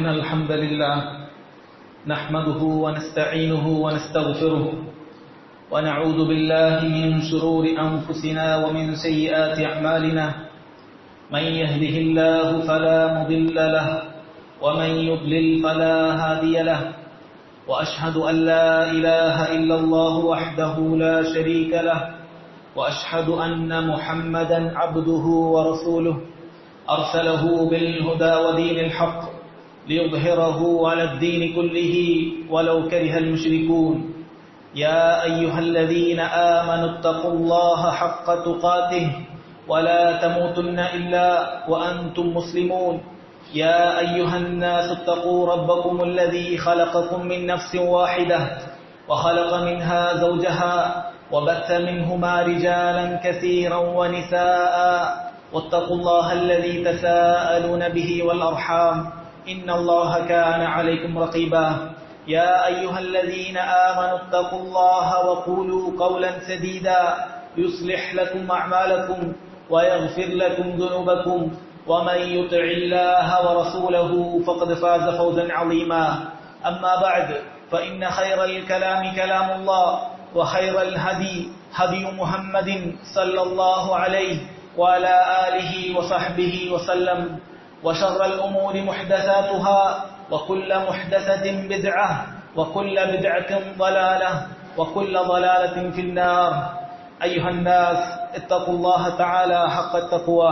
إن الحمد لله نحمده ونستعينه ونستغفره ونعوذ بالله من شرور أنفسنا ومن سيئات أعمالنا من يهده الله فلا مضل له ومن يضلل فلا هادي له وأشهد أن لا إله إلا الله وحده لا شريك له وأشهد أن محمدا عبده ورسوله أرسله بالهدى ودين الحق ليظهره على الدين كله ولو كره المشركون يا أيها الذين آمنوا اتقوا الله حق تقاته ولا تموتن إلا وأنتم مسلمون يا أيها الناس اتقوا ربكم الذي خلقكم من نفس واحدة وخلق منها زوجها وبث منهما رجالا كثيرا ونساء واتقوا الله الذي تساءلون به والأرحام إن الله كان عليكم رقيبا يا أيها الذين آمنوا اتقوا الله وقولوا قولا سديدا يصلح لكم أعمالكم ويغفر لكم ذنوبكم ومن يطع الله ورسوله فقد فاز فوزا عظيما أما بعد فإن خير الكلام كلام الله وخير الهدي هدي محمد صلى الله عليه وعلى آله وصحبه وسلم وشر الأمور محدثاتها وكل محدثة بدعة وكل بدعة ضلالة وكل ضلالة في النار أيها الناس اتقوا الله تعالى حق التقوى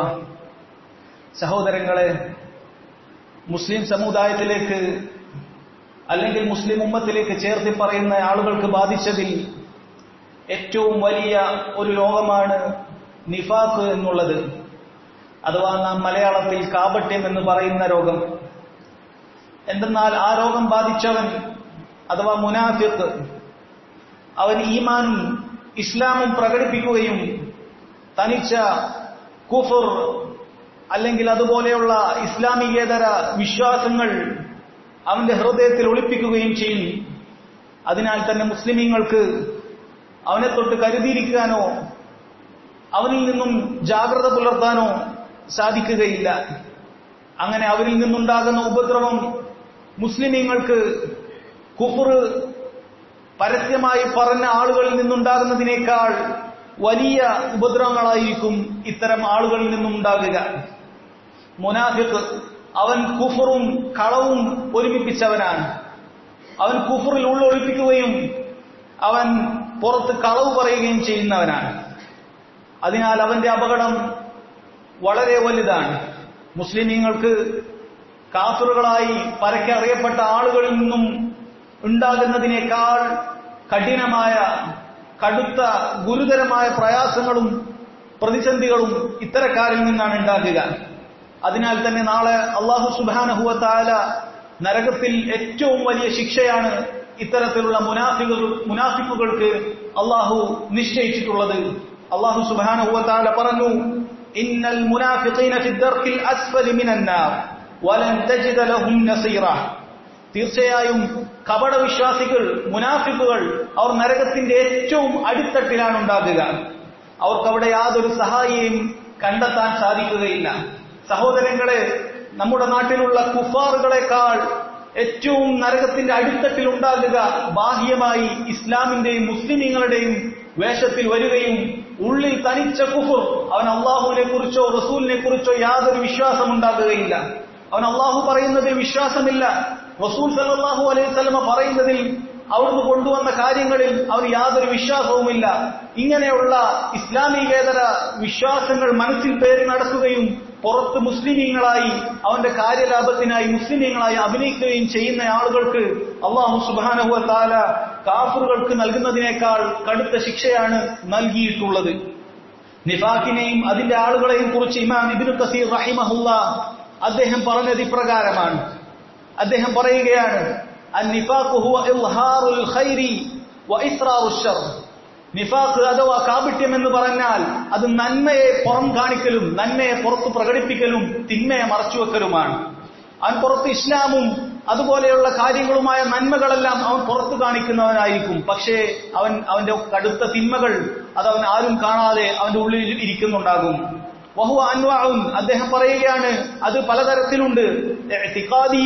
സഹോദരങ്ങളെ മുസ്ലിം സമുദായത്തിലേക്ക് അല്ലെങ്കിൽ മുസ്ലിം ഉമ്മത്തിലേക്ക് ചേർത്തി പറയുന്ന ആളുകൾക്ക് ബാധിച്ചതിൽ ഏറ്റവും വലിയ ഒരു രോഗമാണ് നിഫാഖ് എന്നുള്ളത് അഥവാ നാം മലയാളത്തിൽ കാപട്യം എന്ന് പറയുന്ന രോഗം എന്തെന്നാൽ ആ രോഗം ബാധിച്ചവൻ അഥവാ മുനാഫിഖ് അവൻ ഈമാനും ഇസ്ലാമും പ്രകടിപ്പിക്കുകയും തനിച്ച കുഫർ അല്ലെങ്കിൽ അതുപോലെയുള്ള ഇസ്ലാമികേതര വിശ്വാസങ്ങൾ അവന്റെ ഹൃദയത്തിൽ ഒളിപ്പിക്കുകയും ചെയ്യും അതിനാൽ തന്നെ മുസ്ലിമീങ്ങൾക്ക് അവനെ തൊട്ട് കരുതിയിരിക്കാനോ അവനിൽ നിന്നും ജാഗ്രത പുലർത്താനോ സാധിക്കുകയില്ല അങ്ങനെ അവരിൽ നിന്നുണ്ടാകുന്ന ഉപദ്രവം മുസ്ലിമീങ്ങൾക്ക് കുഫർ പരസ്യമായി പറഞ്ഞ ആളുകളിൽ നിന്നുണ്ടാകുന്നതിനേക്കാൾ വലിയ ഉപദ്രവങ്ങളായിരിക്കും ഇത്തരം ആളുകളിൽ നിന്നും ഉണ്ടാകുക മുനാഫിഖ് അവൻ കുഫറും കളവും ഒരുമിപ്പിച്ചവനാണ് അവൻ കുഫറിൽ ഉള്ളൊഴിപ്പിക്കുകയും അവൻ പുറത്ത് കളവ് പറയുകയും ചെയ്യുന്നവനാണ് അതിനാൽ അവന്റെ അപകടം വളരെ വലുതാണ് മുസ്ലിമീങ്ങൾക്ക് കാഫറുകളായി പരക്കെ അറിയപ്പെട്ട ആളുകളിൽ നിന്നും ഉണ്ടാകുന്നതിനേക്കാൾ കഠിനമായ കടുത്ത ഗുരുതരമായ പ്രയാസങ്ങളും പ്രതിസന്ധികളും ഇത്തരക്കാരിൽ നിന്നാണ് ഉണ്ടാകുക അതിനാൽ തന്നെ നാളെ അള്ളാഹു സുബാനഹുവത്താല നരകത്തിൽ ഏറ്റവും വലിയ ശിക്ഷയാണ് ഇത്തരത്തിലുള്ള മുനാഫികൾ മുനാഫിക്കുകൾക്ക് അള്ളാഹു നിശ്ചയിച്ചിട്ടുള്ളത് അള്ളാഹു സുബാനഹുവത്താല പറഞ്ഞു ഇന്നൽ മുനാഫിഖീന ഫി ദർക്കിൽ അസ്ഫലി മിനന്നാർ വലൻ തജിദ ലഹും നസീറ തീർച്ചയായും കപട വിശ്വാസികൾ മുനാഫിക്കുകൾ അവർ നരകത്തിന്റെ ഏറ്റവും അടിത്തട്ടിലാണ് ഉണ്ടാകുക അവർക്ക് അവിടെ യാതൊരു സഹായിയും കണ്ടെത്താൻ സാധിക്കുകയില്ല സഹോദരങ്ങളെ നമ്മുടെ നാട്ടിലുള്ള കുഫാറുകളെക്കാൾ ഏറ്റവും നരകത്തിന്റെ അടിത്തട്ടിൽ ഉണ്ടാകുക ബാഹ്യമായി ഇസ്ലാമിന്റെയും മുസ്ലിമീങ്ങളുടെയും വേഷത്തിൽ വരികയും ഉള്ളിൽ തനിച്ച കുഫുർ അവൻ അള്ളാഹുവിനെ കുറിച്ചോ റസൂലിനെ കുറിച്ചോ യാതൊരു വിശ്വാസം ഉണ്ടാകുകയില്ല അവൻ അള്ളാഹു പറയുന്നതിൽ വിശ്വാസമില്ല റസൂൽ സല്ലാഹു അലൈഹി സ്വലമ പറയുന്നതിൽ അവിടുന്ന് കൊണ്ടുവന്ന കാര്യങ്ങളിൽ അവന് യാതൊരു വിശ്വാസവുമില്ല ഇങ്ങനെയുള്ള ഇസ്ലാമികേതര വിശ്വാസങ്ങൾ മനസ്സിൽ പേരി നടക്കുകയും പുറത്ത് മുസ്ലിമീങ്ങളായി അവന്റെ കാര്യലാഭത്തിനായി മുസ്ലിമീങ്ങളായി അഭിനയിക്കുകയും ചെയ്യുന്ന ആളുകൾക്ക് അള്ളാഹു സുബാനഹുവ താല കാഫറുകൾക്ക് നൽകുന്നതിനേക്കാൾ കടുത്ത ശിക്ഷയാണ് നൽകിയിട്ടുള്ളത് നിഫാഖിനെയും അതിന്റെ ആളുകളെയും കുറിച്ച് ഇമാം ഇബിനു കസീർ റഹിമഹുല്ല അദ്ദേഹം പറഞ്ഞത് ഇപ്രകാരമാണ് അദ്ദേഹം പറയുകയാണ് നിഫാഖ് അഥവാ കാപിട്യം എന്ന് പറഞ്ഞാൽ അത് നന്മയെ പുറം കാണിക്കലും നന്മയെ പുറത്തു പ്രകടിപ്പിക്കലും തിന്മയെ മറച്ചുവെക്കലുമാണ് അവൻ പുറത്ത് ഇസ്ലാമും അതുപോലെയുള്ള കാര്യങ്ങളുമായ നന്മകളെല്ലാം അവൻ പുറത്തു കാണിക്കുന്നവനായിരിക്കും പക്ഷേ അവൻ അവന്റെ കടുത്ത തിന്മകൾ അത് അവൻ ആരും കാണാതെ അവന്റെ ഉള്ളിൽ ഇരിക്കുന്നുണ്ടാകും വഹു അൻവാഉൻ അദ്ദേഹം പറയുകയാണ് അത് പലതരത്തിലുണ്ട് ഇഅ്തിഖാദിയുൻ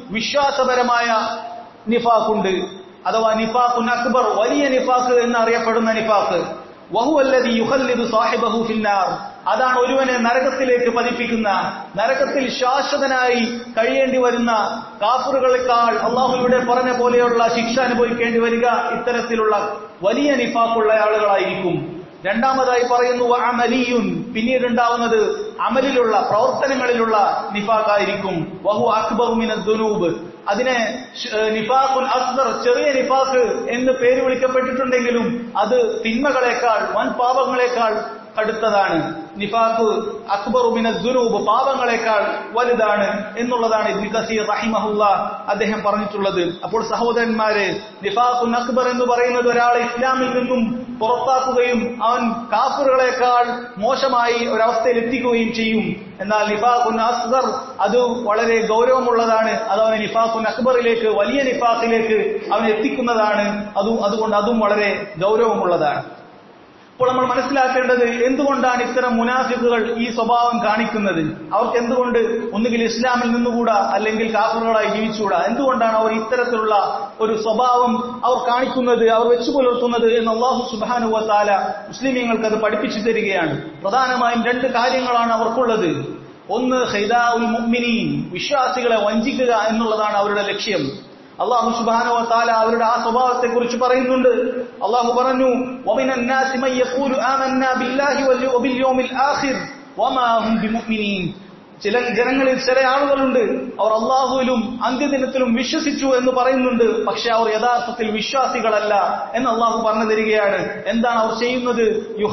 വിശ്വാസപരമായ നിഫാഖുണ്ട് അഥവാ നിഫാഖുൻ അക്ബർ വലിയ നിഫാഖ് എന്നറിയപ്പെടുന്ന നിഫാഖ് വഹുവല്ലതി യുഹല്ലിദു സാഹിബഹു ഫിന്നാർ അതാണ് ഒരുവനെ നരകത്തിലേക്ക് പതിപ്പിക്കുന്ന നരകത്തിൽ ശാശ്വതനായി കഴിയേണ്ടി വരുന്ന കാഫറുകളെക്കാൾ അള്ളാഹു ഇവിടെ പറഞ്ഞ പോലെയുള്ള ശിക്ഷ അനുഭവിക്കേണ്ടി വരിക ഇത്തരത്തിലുള്ള വലിയ നിഫാക്കുള്ള ആളുകളായിരിക്കും രണ്ടാമതായി പറയുന്നു അമലിയുൻ പിന്നീട് ഉണ്ടാവുന്നത് അമലിലുള്ള പ്രവർത്തനങ്ങളിലുള്ള നിഫാഖായിരിക്കും വഹു അക്ബറുമിന ദുനൂബ് അതിനെ നിഫാഖുൽ അസ്ദർ ചെറിയ നിഫാഖ് എന്ന് പേര് വിളിക്കപ്പെട്ടിട്ടുണ്ടെങ്കിലും അത് തിന്മകളെക്കാൾ വൻ പാപങ്ങളെക്കാൾ കടുത്തതാണ് നിഫാഖ് അക്ബറുമിന ദുനൂബ് പാപങ്ങളെക്കാൾ വലുതാണ് എന്നുള്ളതാണ് ഇബ്നു കസീർ റഹിമഹുല്ല അദ്ദേഹം പറഞ്ഞിട്ടുള്ളത് അപ്പോൾ സഹോദരന്മാരെ നിഫാഖുൻ അക്ബർ എന്ന് പറയുന്നത് ഒരാളെ ഇസ്ലാമിൽ നിന്നും പുറത്താക്കുകയും അവൻ കാഫറുകളെക്കാൾ മോശമായി ഒരവസ്ഥയിൽ എത്തിക്കുകയും ചെയ്യും എന്നാൽ നിഫാഖുൻ അസ്ഗർ അത് വളരെ ഗൗരവമുള്ളതാണ് അത് അവനെ നിഫാഖുൻ അക്ബറിലേക്ക് വലിയ നിഫാഖിലേക്ക് അവൻ എത്തിക്കുന്നതാണ് അതും അതുകൊണ്ട് അതും വളരെ ഗൗരവമുള്ളതാണ് അപ്പോൾ നമ്മൾ മനസ്സിലാക്കേണ്ടത് എന്തുകൊണ്ടാണ് ഇത്തരം മുനാഫിക്കുകൾ ഈ സ്വഭാവം കാണിക്കുന്നത് അവർക്ക് എന്തുകൊണ്ട് ഒന്നുകിൽ ഇസ്ലാമിൽ നിന്നുകൂടാ അല്ലെങ്കിൽ കാഫറുകളായി ജീവിച്ചുകൂടാ എന്തുകൊണ്ടാണ് അവർ ഇത്തരത്തിലുള്ള ഒരു സ്വഭാവം അവർ കാണിക്കുന്നത് അവർ വെച്ചു പുലർത്തുന്നത് എന്ന് അള്ളാഹു സുബാനുവ താല മുസ്ലിമീങ്ങൾക്ക് അത് പഠിപ്പിച്ചു തരികയാണ് പ്രധാനമായും രണ്ട് കാര്യങ്ങളാണ് അവർക്കുള്ളത് ഒന്ന് ഹൈദാഉൽ മുഅ്മിനീൻ വിശ്വാസികളെ വഞ്ചിക്കുക എന്നുള്ളതാണ് അവരുടെ ലക്ഷ്യം അള്ളാഹു സുബാനോ താല അവരുടെ ആ സ്വഭാവത്തെ കുറിച്ച് പറയുന്നുണ്ട് അള്ളാഹു പറഞ്ഞു وَمِنَ النَّاسِ مَن يَقُولُ آمَنَّا بِاللَّهِ وَبِالْيَوْمِ الْآخِرِ وَمَا هُم بِمُؤْمِنِينَ ചില ജനങ്ങളിൽ ചില ആളുകളുണ്ട് അവർ അള്ളാഹുവിലും അന്ത്യദിനത്തിലും വിശ്വസിച്ചു എന്ന് പറയുന്നുണ്ട് പക്ഷെ അവർ യഥാർത്ഥത്തിൽ വിശ്വാസികളല്ല എന്ന് അള്ളാഹു പറഞ്ഞു തരികയാണ് എന്താണ് അവർ ചെയ്യുന്നത്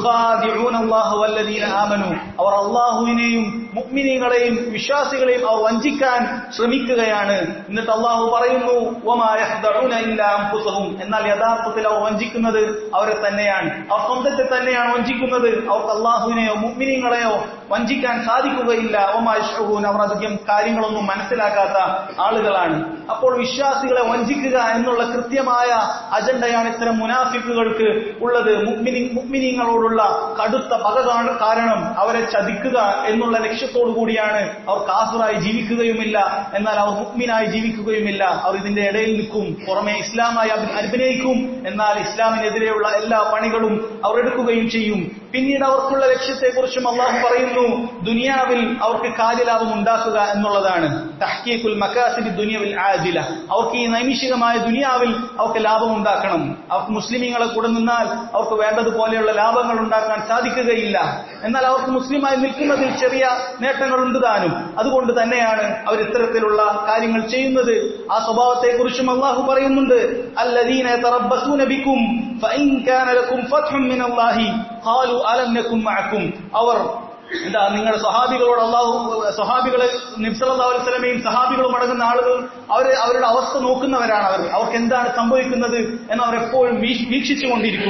ആമനു അവർ അള്ളാഹുവിനെയും മുഗ്മിനികളെയും വിശ്വാസികളെയും അവർ വഞ്ചിക്കാൻ ശ്രമിക്കുകയാണ് എന്നിട്ട് അള്ളാഹു പറയുന്നു എന്നാൽ യഥാർത്ഥത്തിൽ അവർ വഞ്ചിക്കുന്നത് അവരെ തന്നെയാണ് അവർ സ്വന്തത്തെ തന്നെയാണ് വഞ്ചിക്കുന്നത് അവർക്ക് അള്ളാഹുവിനെയോ മുഗ്മിനികളെയോ വഞ്ചിക്കാൻ സാധിക്കുകയില്ല ഒമാഷൂൻ അവർ അധികം കാര്യങ്ങളൊന്നും മനസ്സിലാക്കാത്ത ആളുകളാണ് അപ്പോൾ വിശ്വാസികളെ വഞ്ചിക്കുക എന്നുള്ള കൃത്യമായ അജണ്ടയാണ് ഇത്തരം മുനാഫിക്കുകൾക്ക് ഉള്ളത് മുഗ്മിനി മുഗ്മിനിങ്ങളോടുള്ള കടുത്ത പക കാരണം അവരെ ചതിക്കുക എന്നുള്ള ലക്ഷ്യത്തോടു കൂടിയാണ് അവർ കാഫിറായി ജീവിക്കുകയുമില്ല എന്നാൽ അവർ മുഗ്മിനായി ജീവിക്കുകയുമില്ല അവർ ഇതിന്റെ ഇടയിൽ നിൽക്കും പുറമെ ഇസ്ലാമായി അഭിനയിക്കും എന്നാൽ ഇസ്ലാമിനെതിരെയുള്ള എല്ലാ പണികളും അവർ എടുക്കുകയും ചെയ്യും പിന്നീട് അവർക്കുള്ള ലക്ഷ്യത്തെക്കുറിച്ചും അള്ളാഹു പറയുന്നു ദുനിയാവിൽ അവർക്ക് കാര്യലാഭം ഉണ്ടാക്കുക എന്നുള്ളതാണ് തഹ്കീഖുൽ മക്കാസിബി ദുനിയവിൽ ആദില അവർക്ക് ഈ നൈമിഷികമായ ദുനിയാവിൽ അവർക്ക് ലാഭം ഉണ്ടാക്കണം അവർക്ക് മുസ്ലിമീങ്ങളെ കൂടെ നിന്നാൽ അവർക്ക് വേണ്ടതുപോലെയുള്ള ലാഭങ്ങൾ ഉണ്ടാക്കാൻ സാധിക്കുകയില്ല എന്നാൽ അവർക്ക് മുസ്ലിമായി നിൽക്കുന്നതിൽ ചെറിയ നേട്ടങ്ങളുണ്ട് താനും അതുകൊണ്ട് തന്നെയാണ് അവർ ഇത്തരത്തിലുള്ള കാര്യങ്ങൾ ചെയ്യുന്നത് ആ സ്വഭാവത്തെക്കുറിച്ചും അള്ളാഹു പറയുന്നുണ്ട് അല്ലദീന യതറബ്ബസൂന ബിക്കും ഫഇൻ കാന ലക്കും ഫത്ഹും മിനല്ലാഹി ഖാലു അലം നകും മഅക്കും അവർ എന്താ നിങ്ങളുടെ സഹാബികളോട് അള്ളാഹു സഹാബികളെ നിബ്സലമയും സഹാബികളും അടങ്ങുന്ന ആളുകൾ അവര് അവരുടെ അവസ്ഥ നോക്കുന്നവരാണ് അവർ അവർക്ക് എന്താണ് സംഭവിക്കുന്നത് എന്ന് അവർ എപ്പോഴും വീക്ഷിച്ചുകൊണ്ടിരിക്കും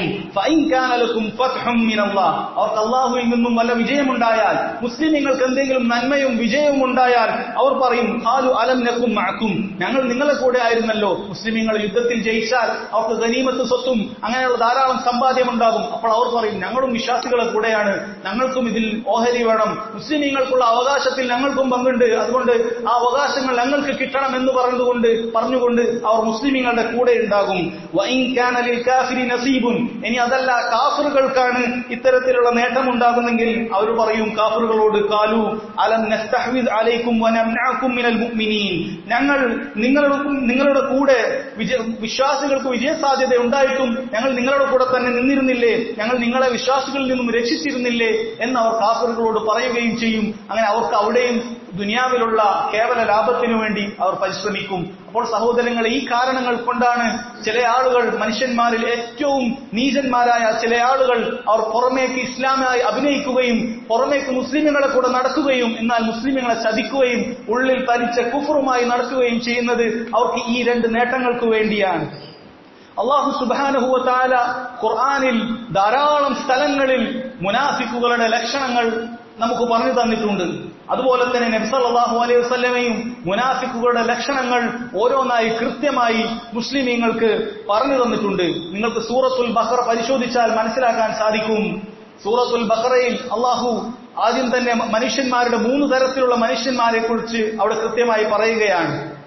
അവർക്ക് അള്ളാഹുവിൽ നിന്നും വല്ല വിജയമുണ്ടായാൽ മുസ്ലിമീങ്ങൾക്ക് എന്തെങ്കിലും നന്മയും വിജയവും ഉണ്ടായാൽ അവർ പറയും ഹാലു അലം നക്കും മഴക്കും ഞങ്ങൾ നിങ്ങളെ കൂടെ ആയിരുന്നല്ലോ മുസ്ലിമീങ്ങൾ യുദ്ധത്തിൽ ജയിച്ചാൽ അവർക്ക് ഗനീമത്ത് സ്വത്തും അങ്ങനെയുള്ള ധാരാളം സമ്പാദ്യം ഉണ്ടാകും അപ്പോൾ അവർ പറയും ഞങ്ങളും വിശ്വാസികളെ കൂടെയാണ് ഞങ്ങൾക്കും ഇതിൽ ഓഹരി വേണം മുസ്ലിമീങ്ങൾക്കുള്ള അവകാശത്തിൽ ഞങ്ങൾക്കും പങ്കുണ്ട് അതുകൊണ്ട് ആ അവകാശങ്ങൾ ഞങ്ങൾക്ക് കിട്ടണം എന്ന് പറഞ്ഞുകൊണ്ട് പറഞ്ഞുകൊണ്ട് അവർ മുസ്ലിമീങ്ങളുടെ കൂടെ ഉണ്ടാകും നസീബുൻ ഇനി അതല്ല കാഫറുകൾക്കാണ് ഇത്തരത്തിലുള്ള നേട്ടം ഉണ്ടാകുന്നെങ്കിൽ അവർ പറയും കാഫറുകളോട് കാലു അലം നസ്തഹ്വിദ് അലൈക്കും വനംനഅക്കും മിനൽ മുഅ്മിനീൻ ഞങ്ങൾ നിങ്ങളുടെ നിങ്ങളുടെ കൂടെ വിശ്വാസികൾക്ക് വിജയസാധ്യത ഉണ്ടായിട്ടും ഞങ്ങൾ നിങ്ങളുടെ കൂടെ തന്നെ നിന്നിരുന്നില്ലേ ഞങ്ങൾ നിങ്ങളെ വിശ്വാസികളിൽ നിന്നും രക്ഷിച്ചിരുന്നില്ലേ എന്ന് അവർ കാഫറുകളോട് പറയുകയും ചെയ്യും അങ്ങനെ അവർക്ക് അവിടെയും ദുനിയാവിലുള്ള കേവല ലാഭത്തിനു വേണ്ടി അവർ പരിശ്രമിക്കും അപ്പോൾ സഹോദരങ്ങളെ ഈ കാരണങ്ങൾ കൊണ്ടാണ് ചില ആളുകൾ മനുഷ്യന്മാരിൽ ഏറ്റവും നീചന്മാരായ ചില ആളുകൾ അവർ പുറമേക്ക് ഇസ്ലാമായി അഭിനയിക്കുകയും പുറമേക്ക് മുസ്ലിമുകളെ കൂടെ നടക്കുകയും എന്നാൽ മുസ്ലിമുകളെ ചതിക്കുകയും ഉള്ളിൽ തരിച്ച കുഫറുമായി നടക്കുകയും ചെയ്യുന്നത് അവർക്ക് ഈ രണ്ട് നേട്ടങ്ങൾക്ക് വേണ്ടിയാണ് അള്ളാഹു സുബാനുഹുവത്താല ഖുർആാനിൽ ധാരാളം സ്ഥലങ്ങളിൽ മുനാഫിക്കുകളുടെ ലക്ഷണങ്ങൾ നമുക്ക് പറഞ്ഞു തന്നിട്ടുണ്ട് അതുപോലെ തന്നെ നബ്സല്ലാഹു അലൈഹി വസ്ലമയും മുനാഫിക്കുകളുടെ ലക്ഷണങ്ങൾ ഓരോന്നായി കൃത്യമായി മുസ്ലിമീങ്ങൾക്ക് പറഞ്ഞു തന്നിട്ടുണ്ട് നിങ്ങൾക്ക് സൂറത്തുൽ ബഹർ പരിശോധിച്ചാൽ മനസ്സിലാക്കാൻ സാധിക്കും സൂറത്തുൽ ബഹറയിൽ അള്ളാഹു ആദ്യം തന്നെ മനുഷ്യന്മാരുടെ മൂന്ന് തരത്തിലുള്ള മനുഷ്യന്മാരെ കുറിച്ച് അവിടെ കൃത്യമായി പറയുകയാണ്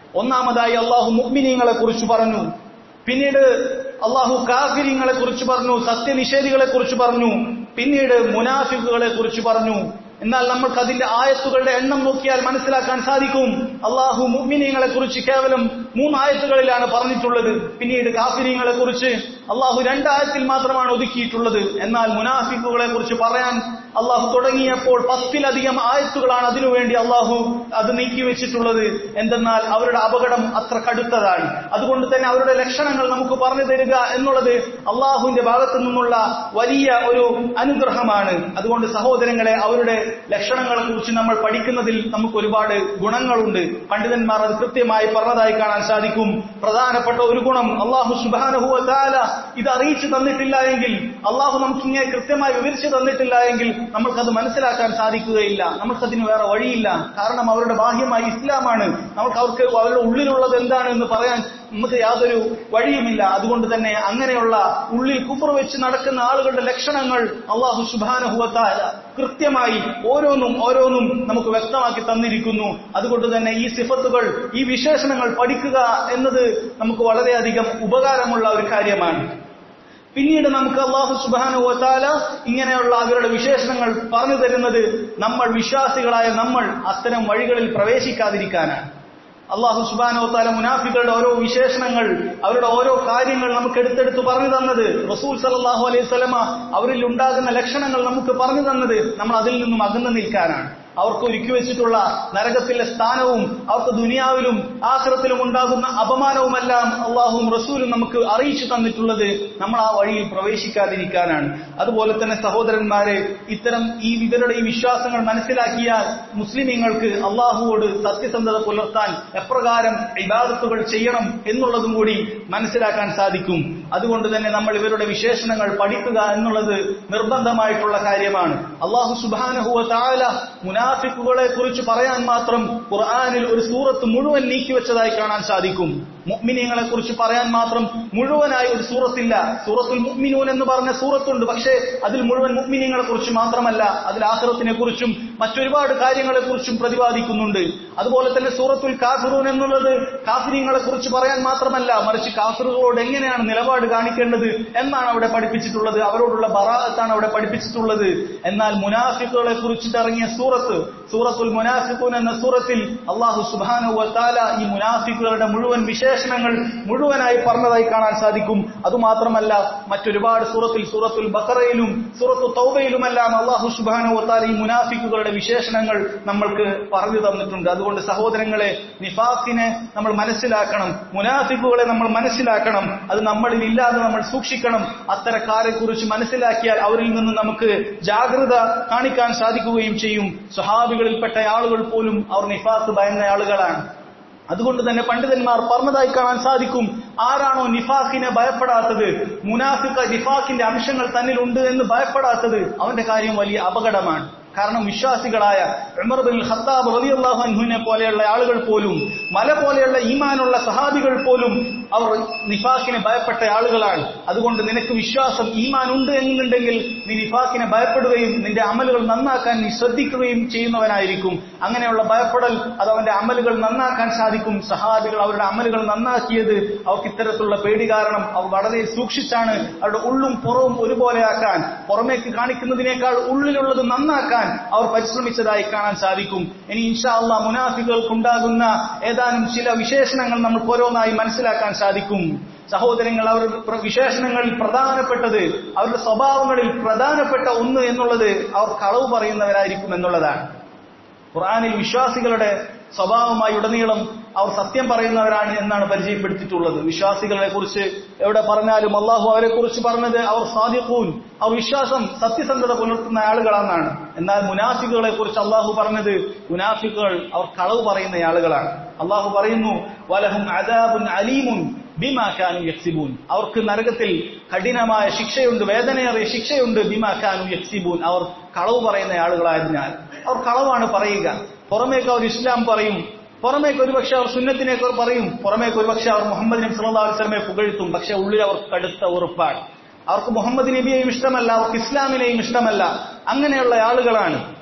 ഒന്നാമതായി അള്ളാഹു മുഗ്മിനീങ്ങളെ കുറിച്ച് പറഞ്ഞു പിന്നീട് അള്ളാഹു കാഫിരിങ്ങളെ കുറിച്ച് പറഞ്ഞു സത്യനിഷേധികളെ കുറിച്ച് പറഞ്ഞു പിന്നീട് മുനാഫിക്കുകളെ കുറിച്ച് പറഞ്ഞു എന്നാൽ നമ്മൾക്ക് അതിന്റെ ആയത്തുകളുടെ എണ്ണം നോക്കിയാൽ മനസ്സിലാക്കാൻ സാധിക്കും അള്ളാഹു മുഗ്മിനീങ്ങളെ കുറിച്ച് കേവലം മൂന്ന് ആയത്തുകളിലാണ് പറഞ്ഞിട്ടുള്ളത് പിന്നീട് കാഫിനീങ്ങളെ കുറിച്ച് അള്ളാഹു രണ്ടായത്തിൽ മാത്രമാണ് ഒതുക്കിയിട്ടുള്ളത് എന്നാൽ മുനാഫിക്കുകളെ കുറിച്ച് പറയാൻ അള്ളാഹു തുടങ്ങിയപ്പോൾ പത്തിലധികം ആയത്തുകളാണ് അതിനുവേണ്ടി അള്ളാഹു അത് നീക്കി വെച്ചിട്ടുള്ളത് എന്തെന്നാൽ അവരുടെ അപകടം അത്ര കടുത്തതാണ് അതുകൊണ്ട് തന്നെ അവരുടെ ലക്ഷണങ്ങൾ നമുക്ക് പറഞ്ഞു തരിക എന്നുള്ളത് അള്ളാഹുവിന്റെ ഭാഗത്തു നിന്നുള്ള വലിയ ഒരു അനുഗ്രഹമാണ് അതുകൊണ്ട് സഹോദരങ്ങളെ അവരുടെ ലക്ഷണങ്ങളെ കുറിച്ച് നമ്മൾ പഠിക്കുന്നതിൽ നമുക്ക് ഒരുപാട് ഗുണങ്ങളുണ്ട് പണ്ഡിതന്മാർ അത് കൃത്യമായി പറഞ്ഞതായി കാണാൻ സാധിക്കും പ്രധാനപ്പെട്ട ഒരു ഗുണം അള്ളാഹു സുബാനഹുവ താല ഇത് അറിയിച്ചു തന്നിട്ടില്ല എങ്കിൽ അള്ളാഹു നമുക്ക് ഇങ്ങനെ കൃത്യമായി വിവരിച്ചു തന്നിട്ടില്ല എങ്കിൽ നമ്മൾക്കത് മനസ്സിലാക്കാൻ സാധിക്കുകയില്ല നമ്മൾക്കതിന് വേറെ വഴിയില്ല കാരണം അവരുടെ ബാഹ്യമായി ഇസ്ലാമാണ് നമുക്ക് അവർക്ക് അവരുടെ ഉള്ളിലുള്ളത് എന്താണ് എന്ന് പറയാൻ നമുക്ക് യാതൊരു വഴിയുമില്ല അതുകൊണ്ട് തന്നെ അങ്ങനെയുള്ള ഉള്ളിൽ കുഫർ വെച്ച് നടക്കുന്ന ആളുകളുടെ ലക്ഷണങ്ങൾ അള്ളാഹു സുബാനഹുവത്തായ കൃത്യമായി ഓരോന്നും ഓരോന്നും നമുക്ക് വ്യക്തമാക്കി തന്നിരിക്കുന്നു അതുകൊണ്ട് തന്നെ ഈ സിഫത്തുകൾ ഈ വിശേഷണങ്ങൾ പഠിക്കുക എന്നത് നമുക്ക് വളരെയധികം ഉപകാരമുള്ള ഒരു കാര്യമാണ് പിന്നീട് നമുക്ക് അള്ളാഹു സുബാനുവത്താല ഇങ്ങനെയുള്ള അവരുടെ വിശേഷണങ്ങൾ പറഞ്ഞു തരുന്നത് നമ്മൾ വിശ്വാസികളായ നമ്മൾ അത്തരം വഴികളിൽ പ്രവേശിക്കാതിരിക്കാനാണ് അള്ളാഹു സുബാനോത്താല മുനാഫികളുടെ ഓരോ വിശേഷണങ്ങൾ അവരുടെ ഓരോ കാര്യങ്ങൾ നമുക്ക് എടുത്തെടുത്ത് പറഞ്ഞു തന്നത് റസൂൽ സലാഹു അലൈഹി സ്വലമ അവരിൽ ഉണ്ടാകുന്ന ലക്ഷണങ്ങൾ നമുക്ക് പറഞ്ഞു തന്നത് നമ്മൾ അതിൽ നിന്നും അകന്നു നിൽക്കാനാണ് അവർക്ക് ഒരുക്കി വെച്ചിട്ടുള്ള നരകത്തിലെ സ്ഥാനവും അവർക്ക് ദുനിയാവിലും ആശ്രത്തിലും ഉണ്ടാകുന്ന അപമാനവുമെല്ലാം അള്ളാഹും റസൂലും നമുക്ക് അറിയിച്ചു തന്നിട്ടുള്ളത് നമ്മൾ ആ വഴിയിൽ പ്രവേശിക്കാതിരിക്കാനാണ് അതുപോലെ തന്നെ സഹോദരന്മാരെ ഇത്തരം ഈ ഇവരുടെ ഈ വിശ്വാസങ്ങൾ മനസ്സിലാക്കിയാൽ മുസ്ലിമീങ്ങൾക്ക് അള്ളാഹുവോട് സത്യസന്ധത പുലർത്താൻ എപ്രകാരം ഇബാദത്തുകൾ ചെയ്യണം എന്നുള്ളതും കൂടി മനസ്സിലാക്കാൻ സാധിക്കും അതുകൊണ്ട് തന്നെ നമ്മൾ ഇവരുടെ വിശേഷണങ്ങൾ പഠിക്കുക എന്നുള്ളത് നിർബന്ധമായിട്ടുള്ള കാര്യമാണ് അള്ളാഹു സുബാനഹുവ താല മുനാഫിക്കുകളെ കുറിച്ച് പറയാൻ മാത്രം ഖുർആാനിൽ ഒരു സൂറത്ത് മുഴുവൻ നീക്കിവെച്ചതായി കാണാൻ സാധിക്കും മുഅ്മിനീങ്ങളെ കുറിച്ച് പറയാൻ മാത്രം മുഴുവനായി ഒരു സൂറത്തില്ല സൂറത്തുൽ മുഅ്മിനൂൻ എന്ന് പറഞ്ഞ സൂറത്തുണ്ട് പക്ഷേ അതിൽ മുഴുവൻ മുഅ്മിനീങ്ങളെ കുറിച്ച് മാത്രമല്ല അതിൽ ആഖിറത്തിനെ കുറിച്ചും മറ്റൊരുപാട് കാര്യങ്ങളെ കുറിച്ചും പ്രതിപാദിക്കുന്നുണ്ട് അതുപോലെ തന്നെ സൂറത്തുൽ കാഫിറൂൻ എന്നുള്ളത് കാഫിരിങ്ങളെ കുറിച്ച് പറയാൻ മാത്രമല്ല മറിച്ച് കാഫിറുകളോട് എങ്ങനെയാണ് നിലപാട് കാണിക്കേണ്ടത് എന്നാണ് അവിടെ പഠിപ്പിച്ചിട്ടുള്ളത് അവരോടുള്ള ബറാഅത്താണ് അവിടെ പഠിപ്പിച്ചിട്ടുള്ളത് എന്നാൽ മുനാഫിക്കുകളെ കുറിച്ചിട്ട് ഇറങ്ങിയ സൂറത്ത് സൂറത്തുൽ മുനാഫിഖൂൻ എന്ന സൂറത്തിൽ അള്ളാഹു സുബ്ഹാനഹു വ തആല ഈ മുനാഫിക്കുകളുടെ മുഴുവൻ വിശേഷണങ്ങൾ മുഴുവനായി പറഞ്ഞതായി കാണാൻ സാധിക്കും അതുമാത്രമല്ല മറ്റൊരുപാട് സൂറത്തിൽ സൂറത്തുൽ ബഖറയിലും സൂറത്തു തൗബയിലുമെല്ലാം അള്ളാഹു സുബ്ഹാനഹു വ തആല ഈ മുനാഫിക്കുകളുടെ വിശേഷണങ്ങൾ നമ്മൾക്ക് പറഞ്ഞു തന്നിട്ടുണ്ട് അതുകൊണ്ട് സഹോദരങ്ങളെ നിഫാഖിനെ നമ്മൾ മനസ്സിലാക്കണം മുനാഫിക്കുകളെ നമ്മൾ മനസ്സിലാക്കണം അത് നമ്മളിൽ ഇല്ലാതെ നമ്മൾ സൂക്ഷിക്കണം അത്തരക്കാരെ കുറിച്ച് മനസ്സിലാക്കിയാൽ അവരിൽ നിന്ന് നമുക്ക് ജാഗ്രത കാണിക്കാൻ സാധിക്കുകയും ചെയ്യും സ്വഹാബികളിൽപ്പെട്ട ആളുകൾ പോലും അവർ നിഫാസ് ഭയന്ന ആളുകളാണ് അതുകൊണ്ട് തന്നെ പണ്ഡിതന്മാർ പറഞ്ഞതായി കാണാൻ സാധിക്കും ആരാണോ നിഫാഖിനെ ഭയപ്പെടാത്തത് മുനാഫിക്ക നിഫാഖിന്റെ അംശങ്ങൾ തന്നിലുണ്ട് എന്ന് ഭയപ്പെടാത്തത് അവന്റെ കാര്യം വലിയ അപകടമാണ് കാരണം വിശ്വാസികളായ ഉമർ ബിൻ ഖത്താബ് റളിയല്ലാഹു അൻഹുവിനെ പോലെയുള്ള ആളുകൾ പോലും മല പോലെയുള്ള ഈമാനുള്ള സഹാബികൾ പോലും അവർ നിഫാഖിനെ ഭയപ്പെട്ട ആളുകളാണ് അതുകൊണ്ട് നിനക്ക് വിശ്വാസം ഈമാൻ ഉണ്ട് എന്നുണ്ടെങ്കിൽ നീ നിഫാഖിനെ ഭയപ്പെടുകയും നിന്റെ അമലുകൾ നന്നാക്കാൻ നീ ശ്രദ്ധിക്കുകയും ചെയ്യുന്നവനായിരിക്കും അങ്ങനെയുള്ള ഭയപ്പെടൽ അത് അവന്റെ അമലുകൾ നന്നാക്കാൻ സാധിക്കും സഹാബികൾ അവരുടെ അമലുകൾ നന്നാക്കിയത് അവർക്ക് ഇത്തരത്തിലുള്ള പേടി കാരണം അവർ വളരെ സൂക്ഷിച്ചാണ് അവരുടെ ഉള്ളും പുറവും ഒരുപോലെയാക്കാൻ പുറമേക്ക് കാണിക്കുന്നതിനേക്കാൾ ഉള്ളിലുള്ളത് നന്നാക്കാൻ അവർ പരിശ്രമിച്ചതായി കാണാൻ സാധിക്കും ഇനി ഇൻഷാ അള്ളാ മുനാഫികൾക്കുണ്ടാകുന്ന ഏതാനും ചില വിശേഷണങ്ങൾ നമുക്ക് ഓരോന്നായി മനസ്സിലാക്കാൻ സാധിക്കും സഹോദരങ്ങൾ അവരുടെ വിശേഷണങ്ങളിൽ പ്രധാനപ്പെട്ടത് അവരുടെ സ്വഭാവങ്ങളിൽ പ്രധാനപ്പെട്ട ഒന്ന് എന്നുള്ളത് അവർ കളവ് പറയുന്നവരായിരിക്കും എന്നുള്ളതാണ് ഖുർആാനിൽ വിശ്വാസികളുടെ സ്വഭാവമായി ഉടനീളം അവർ സത്യം പറയുന്നവരാണ് എന്നാണ് പരിചയപ്പെടുത്തിയിട്ടുള്ളത് വിശ്വാസികളെ കുറിച്ച് എവിടെ പറഞ്ഞാലും അള്ളാഹു അവരെ കുറിച്ച് പറഞ്ഞത് അവർ സാദിഖൂൻ അവർ വിശ്വാസം സത്യസന്ധത പുലർത്തുന്ന ആളുകളാണെന്നാണ് എന്നാൽ മുനാഫിക്കുകളെ കുറിച്ച് അള്ളാഹു പറഞ്ഞത് മുനാഫിക്കുകൾ അവർ കളവ് പറയുന്ന ആളുകളാണ് അള്ളാഹു പറയുന്നു വലഹും അദാബുൻ അലീമുൻ ബിമാക്കാനു യക്സിബൂൻ അവർക്ക് നരകത്തിൽ കഠിനമായ ശിക്ഷയുണ്ട് വേദനയേറിയ ശിക്ഷയുണ്ട് ബിമാക്കാനു യക്സിബൂൻ അവർ കളവ് പറയുന്ന ആളുകളായതിനാൽ അവർ കളവാണ് പറയുക പുറമേക്ക് അവർ ഇസ്ലാം പറയും പുറമേക്ക് ഒരുപക്ഷെ അവർ സുന്നത്തിനെ പറയും പുറമേക്ക് ഒരുപക്ഷെ അവർ മുഹമ്മദ് നബി സല്ലല്ലാഹു അലൈഹി വസല്ലമയെ പുകഴ്ത്തും പക്ഷെ ഉള്ളിൽ അവർക്ക് കടുത്ത ഉറപ്പാണ് അവർക്ക് മുഹമ്മദ് നബിയെയും ഇഷ്ടമല്ല അവർക്ക് ഇസ്ലാമിനെയും ഇഷ്ടമല്ല അങ്ങനെയുള്ള ആളുകളാണ്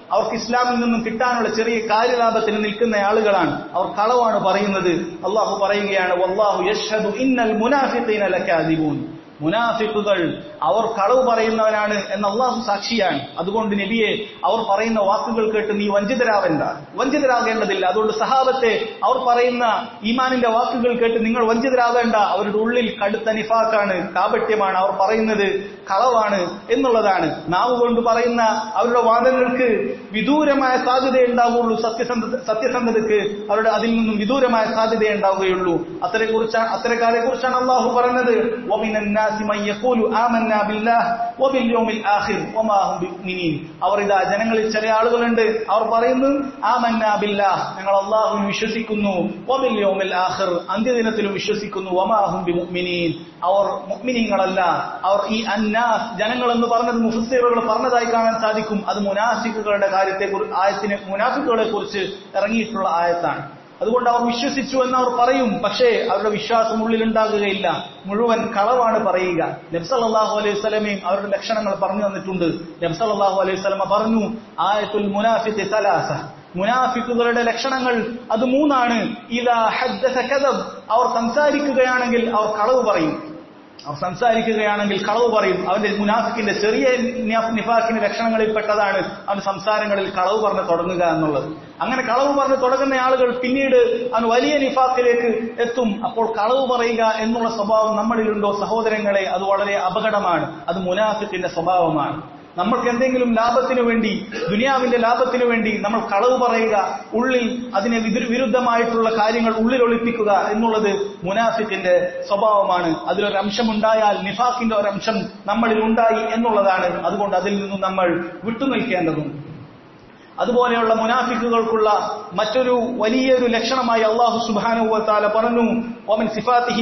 അവർക്ക് ഇസ്ലാമിൽ നിന്നും കിട്ടാനുള്ള ചെറിയ കാര്യലാഭത്തിന് നിൽക്കുന്ന ആളുകളാണ് അവർ കളവാണ് പറയുന്നത് അള്ളാഹു പറയുകയാണ് വല്ലാഹു യഷ്ഹദു ഇന്നൽ മുനാഫിഖീന ലകാദിബൂൻ മുനാഫിക്കുകൾ അവർ കളവ് പറയുന്നവനാണ് എന്ന് അള്ളാഹു സാക്ഷിയാണ് അതുകൊണ്ട് നബിയെ അവർ പറയുന്ന വാക്കുകൾ കേട്ട് നീ വഞ്ചിതരാവേണ്ട വഞ്ചിതരാകേണ്ടതില്ല അതുകൊണ്ട് സഹാബത്തെ അവർ പറയുന്ന ഈമാനിന്റെ വാക്കുകൾ കേട്ട് നിങ്ങൾ വഞ്ചിതരാവേണ്ട അവരുടെ ഉള്ളിൽ കടുത്ത നിഫാക്കാണ് കാപട്യമാണ് അവർ പറയുന്നത് കളവാണ് എന്നുള്ളതാണ് നാവ് കൊണ്ട് പറയുന്ന അവരുടെ വാദങ്ങൾക്ക് വിദൂരമായ സാധ്യത ഉണ്ടാവുകയുള്ളൂ സത്യസന്ധ സത്യസന്ധതയ്ക്ക് അവരുടെ അതിൽ നിന്നും വിദൂരമായ സാധ്യത ഉണ്ടാവുകയുള്ളൂ അത്തരെ കുറിച്ചാണ് അത്തരക്കാരെ കുറിച്ചാണ് അള്ളാഹു പറഞ്ഞത് وَمِنَ النَّاسِ مَن يَقُولُ آمَنَّا بِاللَّهِ وَبِالْيَوْمِ الْآخِرِ وَمَا هُم بِمُؤْمِنِينَ അവർ ഇതാ ജനങ്ങളിൽ ചില ആളുകളുണ്ട് അവർ പറയുന്നു ആമന്നാ ബില്ലാഹ് ഞങ്ങൾ അള്ളാഹുവിൽ വിശ്വസിക്കുന്നു വബിൽ യൗമിൽ ആഖിർ അന്ത്യദിനത്തിലും വിശ്വസിക്കുന്നു വമാ ഹും ബിമുഅ്മിനീൻ അവർ മുഅ്മിനീങ്ങളല്ല അവർ ഈ അന്നാസ് ജനങ്ങൾ എന്ന് പറഞ്ഞത് മുഫസ്സിറുകൾ പറഞ്ഞതായി കാണാൻ സാധിക്കും അത് മുനാഫിക്കുകളുടെ കാര്യത്തെ ആയത്തിനെ മുനാഫിക്കുകളെ കുറിച്ച് ഇറങ്ങിയിട്ടുള്ള ആയത്താണ് അതുകൊണ്ട് അവർ വിശ്വസിച്ചു എന്ന് അവർ പറയും പക്ഷേ അവരുടെ വിശ്വാസം ഉള്ളിൽ ഉണ്ടാകുകയില്ല മുഴുവൻ കളവാണ് പറയുക നബ്സല്ലാഹു അലൈഹി സ്വലമയും അവരുടെ ലക്ഷണങ്ങൾ പറഞ്ഞു തന്നിട്ടുണ്ട് നബ്സല്ലാഹു അലൈഹി സ്വലമ പറഞ്ഞു ആയത്തുൽ മുനാഫിത്തെ സലാസ മുനാഫിക്കുകളുടെ ലക്ഷണങ്ങൾ അത് മൂന്നാണ് ഇതാ ഹദ്ദസ കദബ് അവർ സംസാരിക്കുകയാണെങ്കിൽ അവർ കളവ് പറയും അവർ സംസാരിക്കുകയാണെങ്കിൽ കളവ് പറയും അവന്റെ മുനാഫിക്കിന്റെ ചെറിയ നിഫാക്കിന്റെ ലക്ഷണങ്ങളിൽ പെട്ടതാണ് അവൻ സംസാരങ്ങളിൽ കളവ് പറഞ്ഞ് തുടങ്ങുക എന്നുള്ളത് അങ്ങനെ കളവ് പറഞ്ഞ് തുടങ്ങുന്ന ആളുകൾ പിന്നീട് അവൻ വലിയ നിഫാക്കിലേക്ക് എത്തും അപ്പോൾ കളവ് പറയുക എന്നുള്ള സ്വഭാവം നമ്മളിലുണ്ടോ സഹോദരങ്ങളെ അത് വളരെ അപകടമാണ് അത് മുനാഫിക്കിന്റെ സ്വഭാവമാണ് നമ്മൾക്ക് എന്തെങ്കിലും ലാഭത്തിനു വേണ്ടി ദുനിയാവിന്റെ ലാഭത്തിനു വേണ്ടി നമ്മൾ കളവ് പറയുക ഉള്ളിൽ അതിനെ വിരുദ്ധമായിട്ടുള്ള കാര്യങ്ങൾ ഉള്ളിൽ ഒളിപ്പിക്കുക എന്നുള്ളത് മുനാഫിക്കിന്റെ സ്വഭാവമാണ് അതിലൊരു അംശമുണ്ടായാൽ നിഫാഖിന്റെ ഒരു അംശം നമ്മളിൽ ഉണ്ടായി എന്നുള്ളതാണ് അതുകൊണ്ട് അതിൽ നിന്നും നമ്മൾ വിട്ടുനിൽക്കേണ്ടതും അതുപോലെയുള്ള മുനാഫിക്കുകൾക്കുള്ള മറ്റൊരു വലിയൊരു ലക്ഷണമായി അള്ളാഹു സുബാനുവത്താല പറഞ്ഞു ഒമൻ സിഫാത്തിഹിം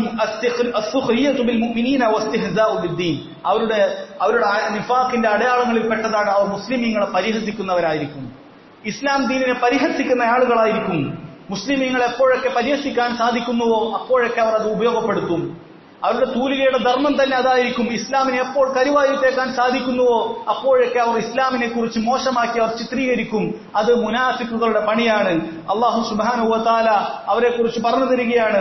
അവരുടെ അവരുടെ നിഫാഖിന്റെ അടയാളങ്ങളിൽ പെട്ടതാണ് അവർ മുസ്ലിമീങ്ങളെ പരിഹസിക്കുന്നവരായിരിക്കും ഇസ്ലാം ദീനിനെ പരിഹസിക്കുന്ന ആളുകളായിരിക്കും മുസ്ലിമീങ്ങൾ എപ്പോഴൊക്കെ പരിഹസിക്കാൻ സാധിക്കുന്നുവോ അപ്പോഴൊക്കെ അവർ അത് ഉപയോഗപ്പെടുത്തും അവരുടെ തൂലികയുടെ ധർമ്മം തന്നെ അതായിരിക്കും ഇസ്ലാമിനെ എപ്പോൾ കരുവായിട്ടേക്കാൻ സാധിക്കുന്നുവോ അപ്പോഴൊക്കെ അവർ ഇസ്ലാമിനെ കുറിച്ച് മോശമാക്കി അവർ ചിത്രീകരിക്കും അത് മുനാഫിക്കുകളുടെ പണിയാണ് അള്ളാഹു സുബാനുവത്താല അവരെ കുറിച്ച് പറഞ്ഞു തരികയാണ്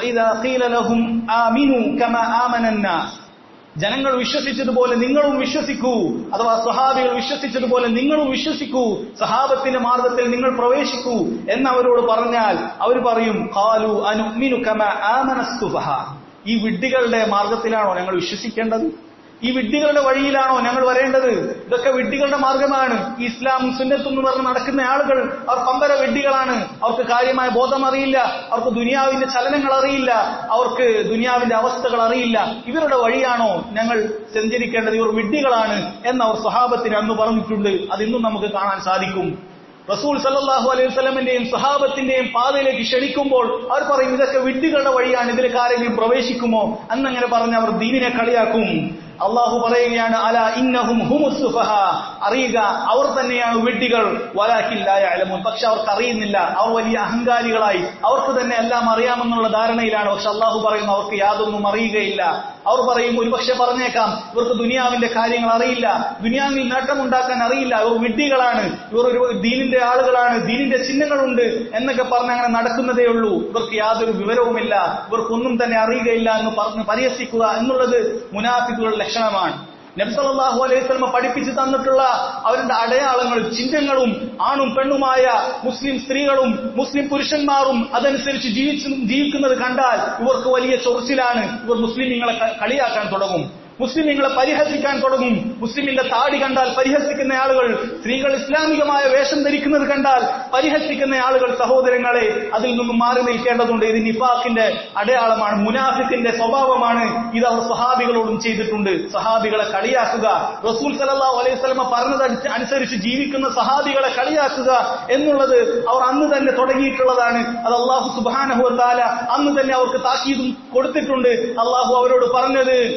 ജനങ്ങൾ വിശ്വസിച്ചതുപോലെ നിങ്ങളും വിശ്വസിക്കൂ അഥവാ സഹാബികൾ വിശ്വസിച്ചതുപോലെ നിങ്ങളും വിശ്വസിക്കൂ സഹാബത്തിന്റെ മാർഗത്തിൽ നിങ്ങൾ പ്രവേശിക്കൂ എന്ന് അവരോട് പറഞ്ഞാൽ അവർ പറയും കാലു അനുമിനു കമ ആമനസ്തുഫഹ ഈ വിഡ്ഢികളുടെ മാർഗത്തിലാണോ ഞങ്ങൾ വിശ്വസിക്കേണ്ടത് ഈ വിഡ്ഢികളുടെ വഴിയിലാണോ ഞങ്ങൾ വരേണ്ടത് ഇതൊക്കെ വിഡ്ഢികളുടെ മാർഗമാണ് ഇസ്ലാം സുന്നത്തും എന്ന് പറഞ്ഞ് നടക്കുന്ന ആളുകൾ അവർ പമ്പര വിഡ്ഢികളാണ് അവർക്ക് കാര്യമായ ബോധം അറിയില്ല അവർക്ക് ദുനിയാവിന്റെ ചലനങ്ങൾ അറിയില്ല അവർക്ക് ദുനിയാവിന്റെ അവസ്ഥകൾ അറിയില്ല ഇവരുടെ വഴിയാണോ ഞങ്ങൾ സഞ്ചരിക്കേണ്ടത് ഇവർ വിഡ്ഢികളാണ് എന്ന് അവർ സ്വഹാബത്തിന് അന്ന് പറഞ്ഞിട്ടുണ്ട് അതിന്നും നമുക്ക് കാണാൻ സാധിക്കും റസൂൽ സല്ലാഹു അലൈഹി സ്വലമിന്റെയും സഹാബത്തിന്റെയും പാതയിലേക്ക് ക്ഷണിക്കുമ്പോൾ അവർ പറയും ഇതൊക്കെ വിഡ്ഢികളുടെ വഴിയാണ് ഇതിലേക്ക് ആരെങ്കിലും പ്രവേശിക്കുമോ അന്നങ്ങനെ പറഞ്ഞ് അവർ ദീനിനെ കളിയാക്കും അള്ളാഹു പറയുകയാണ് അല ഇന്നഹും ഹുമുസുഫഹ അറിയുക അവർ തന്നെയാണ് വിഡ്ഢികൾ വലാക്കില്ലായ അലമുൻ പക്ഷെ അവർക്ക് അറിയുന്നില്ല അവർ വലിയ അഹങ്കാരികളായി അവർക്ക് തന്നെ എല്ലാം അറിയാമെന്നുള്ള ധാരണയിലാണ് പക്ഷെ അള്ളാഹു പറയുന്നു അവർക്ക് യാതൊന്നും അറിയുകയില്ല അവർ പറയും ഒരുപക്ഷെ പറഞ്ഞേക്കാം ഇവർക്ക് ദുനിയാവിന്റെ കാര്യങ്ങൾ അറിയില്ല ദുനിയാവിൽ നേട്ടമുണ്ടാക്കാൻ അറിയില്ല ഇവർ വിഡ്ഢികളാണ് ഇവർ ഒരു ദീനിന്റെ ആളുകളാണ് ദീനിന്റെ ചിഹ്നങ്ങളുണ്ട് എന്നൊക്കെ പറഞ്ഞ് അങ്ങനെ നടക്കുന്നതേ ഉള്ളൂ ഇവർക്ക് യാതൊരു വിവരവുമില്ല ഇവർക്കൊന്നും തന്നെ അറിയുകയില്ല എന്ന് പറഞ്ഞ് പരിഹസിക്കുക എന്നുള്ളത് മുനാഫിക്കുകളുടെ ലക്ഷണമാണ് നബ്സലാഹു അലൈഹി സ്വലമ പഠിപ്പിച്ചു തന്നിട്ടുള്ള അവരുടെ അടയാളങ്ങൾ ചിഹ്നങ്ങളും ആണും പെണ്ണുമായ മുസ്ലിം സ്ത്രീകളും മുസ്ലിം പുരുഷന്മാരും അതനുസരിച്ച് ജീവിച്ചു ജീവിക്കുന്നത് കണ്ടാൽ ഇവർക്ക് വലിയ ചൊറിച്ചിലാണ് ഇവർ മുസ്ലിമീങ്ങളെ കളിയാക്കാൻ തുടങ്ങും മുസ്ലിമീങ്ങളെ പരിഹസിക്കാൻ തുടങ്ങും മുസ്ലിമിന്റെ താടി കണ്ടാൽ പരിഹസിക്കുന്ന ആളുകൾ സ്ത്രീകൾ ഇസ്ലാമികമായ വേഷം ധരിക്കുന്നത് കണ്ടാൽ പരിഹസിക്കുന്ന ആളുകൾ സഹോദരങ്ങളെ അതിൽ നിന്നും മാറി നിൽക്കേണ്ടതുണ്ട് ഇത് നിഫാഖിന്റെ അടയാളമാണ് മുനാഫിക്കിന്റെ സ്വഭാവമാണ് ഇത് അവർ സഹാബികളോടും ചെയ്തിട്ടുണ്ട് സഹാബികളെ കളിയാക്കുക റസൂൽ സലല്ലാ അലൈഹി സ്വലമ പറഞ്ഞത് അനുസരിച്ച് ജീവിക്കുന്ന സഹാബികളെ കളിയാക്കുക എന്നുള്ളത് അവർ അന്ന് തന്നെ തുടങ്ങിയിട്ടുള്ളതാണ് അത് അള്ളാഹു സുബാനഹുല അന്ന് തന്നെ അവർക്ക് താക്കീതും കൊടുത്തിട്ടുണ്ട് അള്ളാഹു അവരോട് പറഞ്ഞത്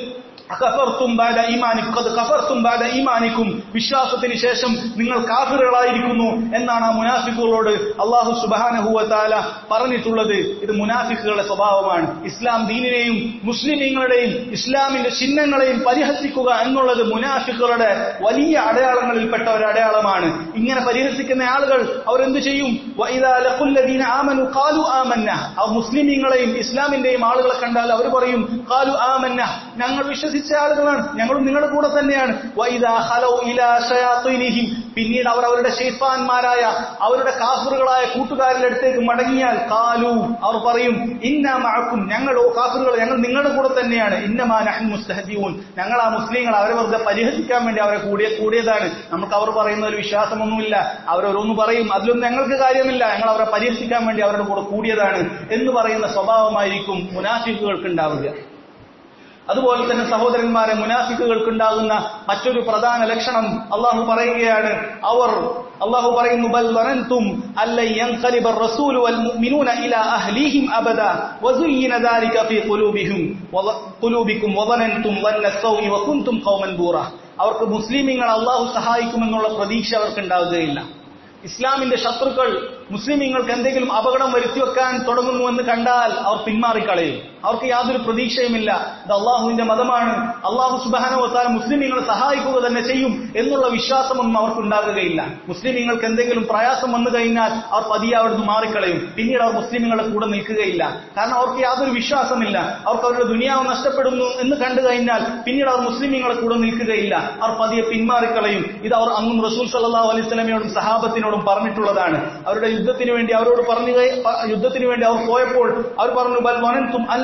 കഫർത്തും ബാദ ഈമാനിക്കും അത് കഫർത്തും ബാദ ഈമാനിക്കും വിശ്വാസത്തിന് ശേഷം നിങ്ങൾ കാഫിറുകളായിരിക്കുന്നു എന്നാണ് ആ മുനാഫിക്കുകളോട് അള്ളാഹു സുബാനഹുവത്താല പറഞ്ഞിട്ടുള്ളത് ഇത് മുനാഫിക്കുകളുടെ സ്വഭാവമാണ് ഇസ്ലാം ദീനിനെയും മുസ്ലിമീങ്ങളുടെയും ഇസ്ലാമിന്റെ ചിഹ്നങ്ങളെയും പരിഹസിക്കുക എന്നുള്ളത് മുനാഫിക്കുകളുടെ വലിയ അടയാളങ്ങളിൽപ്പെട്ട ഒരു അടയാളമാണ് ഇങ്ങനെ പരിഹസിക്കുന്ന ആളുകൾ അവരെന്ത് ചെയ്യും വഇദാ ലഖുല്ലദീന ആമനു ഖാലു ആമന്ന അവർ മുസ്ലിമീങ്ങളെയും ഇസ്ലാമിന്റെയും ആളുകളെ കണ്ടാൽ അവർ പറയും ഖാലു ആമന്ന ഞങ്ങൾ വിശ്വസിച്ച ആളുകളാണ് ഞങ്ങളും നിങ്ങളുടെ കൂടെ തന്നെയാണ് വൈദാ ഹലൗ ഇലാ ശയാത്തീനിഹിം പിന്നീട് അവർ അവരുടെ ഷെയ്ഫാന്മാരായ അവരുടെ കാഫറുകളായ കൂട്ടുകാരുടെ അടുത്തേക്ക് മടങ്ങിയാൽ കാലു അവർ പറയും ഇന്ന മഴക്കും ഞങ്ങൾ ഓ കാഫറുകൾ ഞങ്ങൾ നിങ്ങളുടെ കൂടെ തന്നെയാണ് ഇന്നമാ നഹൻ മുസ്തഹദീവൂൻ ഞങ്ങൾ ആ മുസ്ലിങ്ങൾ അവരെ വെറുതെ പരിഹസിക്കാൻ വേണ്ടി അവരെ കൂടിയ കൂടിയതാണ് നമുക്ക് അവർ പറയുന്ന ഒരു വിശ്വാസമൊന്നുമില്ല അവരോരോന്ന് പറയും അതിലൊന്നും ഞങ്ങൾക്ക് കാര്യമില്ല ഞങ്ങൾ അവരെ പരിഹസിക്കാൻ വേണ്ടി അവരുടെ കൂടെ കൂടിയതാണ് എന്ന് പറയുന്ന സ്വഭാവമായിരിക്കും മുനാഫിക്കുകൾക്ക് ഉണ്ടാവുക അതുപോലെ തന്നെ സഹോദരന്മാരെ മുനാഫിക്കുകൾക്ക് ഉണ്ടാകുന്ന മറ്റൊരു പ്രധാന ലക്ഷണം അള്ളാഹു പറയുകയാണ് അവർ അള്ളാഹു പറയുന്നു ബൽ വനന്തും അല്ല ينقلب الرسول والمؤمنون الى اهليهم ابدا وزين ذلك في قلوبهم قلوبكم وظننتم ظن السوء وكنتم قوما بورا അവർക്ക് മുസ്ലിമീങ്ങൾ അള്ളാഹു സഹായിക്കുമെന്നുള്ള പ്രതീക്ഷ അവർക്ക് ഉണ്ടാവുകയില്ല ഇസ്ലാമിന്റെ ശത്രുക്കൾ മുസ്ലിമീങ്ങൾക്ക് എന്തെങ്കിലും അപകടം വരുത്തിവെക്കാൻ തുടങ്ങുന്നുവെന്ന് കണ്ടാൽ അവർ പിന്മാറിക്കളയും അവർക്ക് യാതൊരു പ്രതീക്ഷയുമില്ല ഇത് അള്ളാഹുവിന്റെ മതമാണ് അള്ളാഹു സുബാനവത്താൽ മുസ്ലിമീങ്ങളെ സഹായിക്കുക തന്നെ ചെയ്യും എന്നുള്ള വിശ്വാസമൊന്നും അവർക്ക് ഉണ്ടാകുകയില്ല മുസ്ലിമീങ്ങൾക്ക് എന്തെങ്കിലും പ്രയാസം വന്നു കഴിഞ്ഞാൽ അവർ പതിയെ അവിടുന്ന് മാറിക്കളയും പിന്നീട് അവർ മുസ്ലിമീങ്ങളെ കൂടെ നിൽക്കുകയില്ല കാരണം അവർക്ക് യാതൊരു വിശ്വാസമില്ല അവർക്ക് അവരുടെ ദുനിയാവ് നഷ്ടപ്പെടുന്നു എന്ന് കണ്ടു കഴിഞ്ഞാൽ പിന്നീട് അവർ മുസ്ലിമീങ്ങളെ കൂടെ നിൽക്കുകയില്ല അവർ പതിയെ പിന്മാറിക്കളയും ഇത് അവർ അന്നും റസൂൽ സല്ലാഹു അലൈഹി സ്വലമയോടും സഹാബത്തിനോടും പറഞ്ഞിട്ടുള്ളതാണ് അവരുടെ യുദ്ധത്തിന് വേണ്ടി അവരോട് പറഞ്ഞു യുദ്ധത്തിന് വേണ്ടി അവർ പോയപ്പോൾ അവർ പറഞ്ഞു ബൽ വനന്തും അല്ല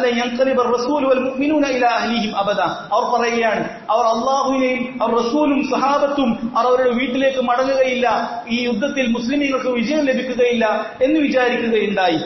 അബദ അവർ പറയുകയാണ് അവർ അള്ളാഹുവിനെയും അവർ റസൂലും സഹാബത്തും അവർ അവരുടെ വീട്ടിലേക്ക് മടങ്ങുകയില്ല ഈ യുദ്ധത്തിൽ മുസ്ലിമീങ്ങൾക്ക് വിജയം ലഭിക്കുകയില്ല എന്ന് വിചാരിക്കുകയുണ്ടായി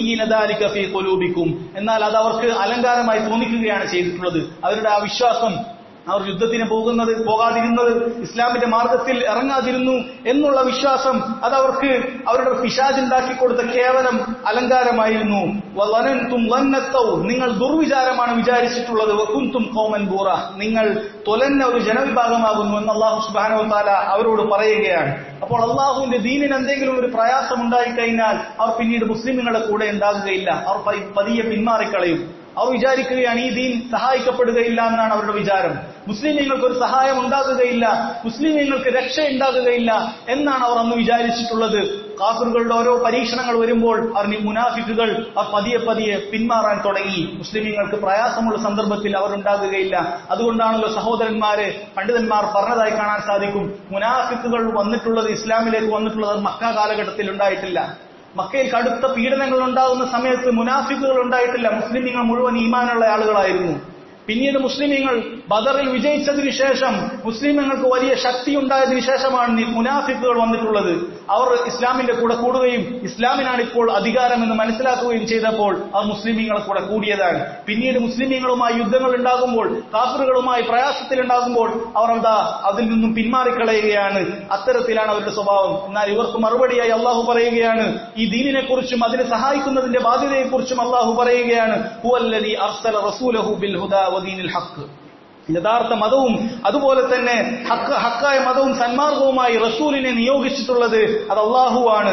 എന്നാൽ അത് അവർക്ക് അലങ്കാരമായി തോന്നിക്കുകയാണ് ചെയ്തിട്ടുള്ളത് അവരുടെ ആ വിശ്വാസം അവർ യുദ്ധത്തിന് പോകുന്നത് പോകാതിരുന്നത് ഇസ്ലാമിന്റെ മാർഗത്തിൽ ഇറങ്ങാതിരുന്നു എന്നുള്ള വിശ്വാസം അത് അവർക്ക് അവരുടെ പിശാജുണ്ടാക്കി കൊടുത്ത കേവലം അലങ്കാരമായിരുന്നു വലനന്തും വന്നത്തവും നിങ്ങൾ ദുർവിചാരമാണ് വിചാരിച്ചിട്ടുള്ളത് വക്കുന്തും കോമൻ ബൂറ നിങ്ങൾ തൊലന്ന ഒരു ജനവിഭാഗമാകുന്നു എന്ന് അള്ളാഹു സുബാനോ താല അവരോട് പറയുകയാണ് അപ്പോൾ അള്ളാഹുവിന്റെ ദീനിന് എന്തെങ്കിലും ഒരു പ്രയാസം ഉണ്ടായിക്കഴിഞ്ഞാൽ അവർ പിന്നീട് മുസ്ലിമുകളുടെ കൂടെ ഉണ്ടാകുകയില്ല അവർ പതിയെ പിന്മാറിക്കളയും അവർ വിചാരിക്കുകയാണ് ഈ ദീൻ സഹായിക്കപ്പെടുകയില്ല എന്നാണ് അവരുടെ വിചാരം മുസ്ലിമീങ്ങൾക്ക് ഒരു സഹായം ഉണ്ടാകുകയില്ല മുസ്ലിമീങ്ങൾക്ക് രക്ഷ ഉണ്ടാകുകയില്ല എന്നാണ് അവർ അന്ന് വിചാരിച്ചിട്ടുള്ളത് കാഫറുകളുടെ ഓരോ പരീക്ഷണങ്ങൾ വരുമ്പോൾ അവർ മുനാഫിക്കുകൾ അവർ പതിയെ പതിയെ പിന്മാറാൻ തുടങ്ങി മുസ്ലിമീങ്ങൾക്ക് പ്രയാസമുള്ള സന്ദർഭത്തിൽ അവർ ഉണ്ടാകുകയില്ല അതുകൊണ്ടാണല്ലോ സഹോദരന്മാരെ പണ്ഡിതന്മാർ പറഞ്ഞതായി കാണാൻ സാധിക്കും മുനാഫിക്കുകൾ വന്നിട്ടുള്ളത് ഇസ്ലാമിലേക്ക് വന്നിട്ടുള്ളത് മക്ക കാലഘട്ടത്തിൽ ഉണ്ടായിട്ടില്ല മക്കയിൽ കടുത്ത പീഡനങ്ങൾ ഉണ്ടാകുന്ന സമയത്ത് മുനാഫിക്കുകൾ ഉണ്ടായിട്ടില്ല മുസ്ലിമീങ്ങൾ മുഴുവൻ ഈമാനുള്ള ആളുകളായിരുന്നു പിന്നീട് മുസ്ലിമീങ്ങൾ ബദറിൽ വിജയിച്ചതിന് ശേഷം മുസ്ലിമീങ്ങൾക്ക് വലിയ ശക്തി ഉണ്ടായതിനു ശേഷമാണ് മുനാഫിക്കുകൾ വന്നിട്ടുള്ളത് അവർ ഇസ്ലാമിന്റെ കൂടെ കൂടുകയും ഇസ്ലാമിനാണ് ഇപ്പോൾ അധികാരം എന്ന് മനസ്സിലാക്കുകയും ചെയ്തപ്പോൾ അവർ മുസ്ലിമീങ്ങളെ കൂടെ കൂടിയതാണ് പിന്നീട് മുസ്ലിമീങ്ങളുമായി യുദ്ധങ്ങൾ ഉണ്ടാകുമ്പോൾ കാഫറുകളുമായി പ്രയാസത്തിൽ ഉണ്ടാകുമ്പോൾ അവർ എന്താ അതിൽ നിന്നും പിന്മാറിക്കളയുകയാണ് അത്തരത്തിലാണ് അവരുടെ സ്വഭാവം എന്നാൽ ഇവർക്ക് മറുപടിയായി അള്ളാഹു പറയുകയാണ് ഈ ദീനിനെ കുറിച്ചും അതിനെ സഹായിക്കുന്നതിന്റെ ബാധ്യതയെക്കുറിച്ചും അള്ളാഹു പറയുകയാണ് ഹുവല്ലദീ അർസല റസൂലഹു ബിൽ ഹുദാ വദീനിൽ ഹഖ് യഥാർത്ഥ മതവും അതുപോലെ തന്നെ ഹക്ക് ഹക്കായ മതവും സന്മാർഗവുമായി റസൂലിനെ നിയോഗിച്ചിട്ടുള്ളത് അത് അള്ളാഹുവാണ്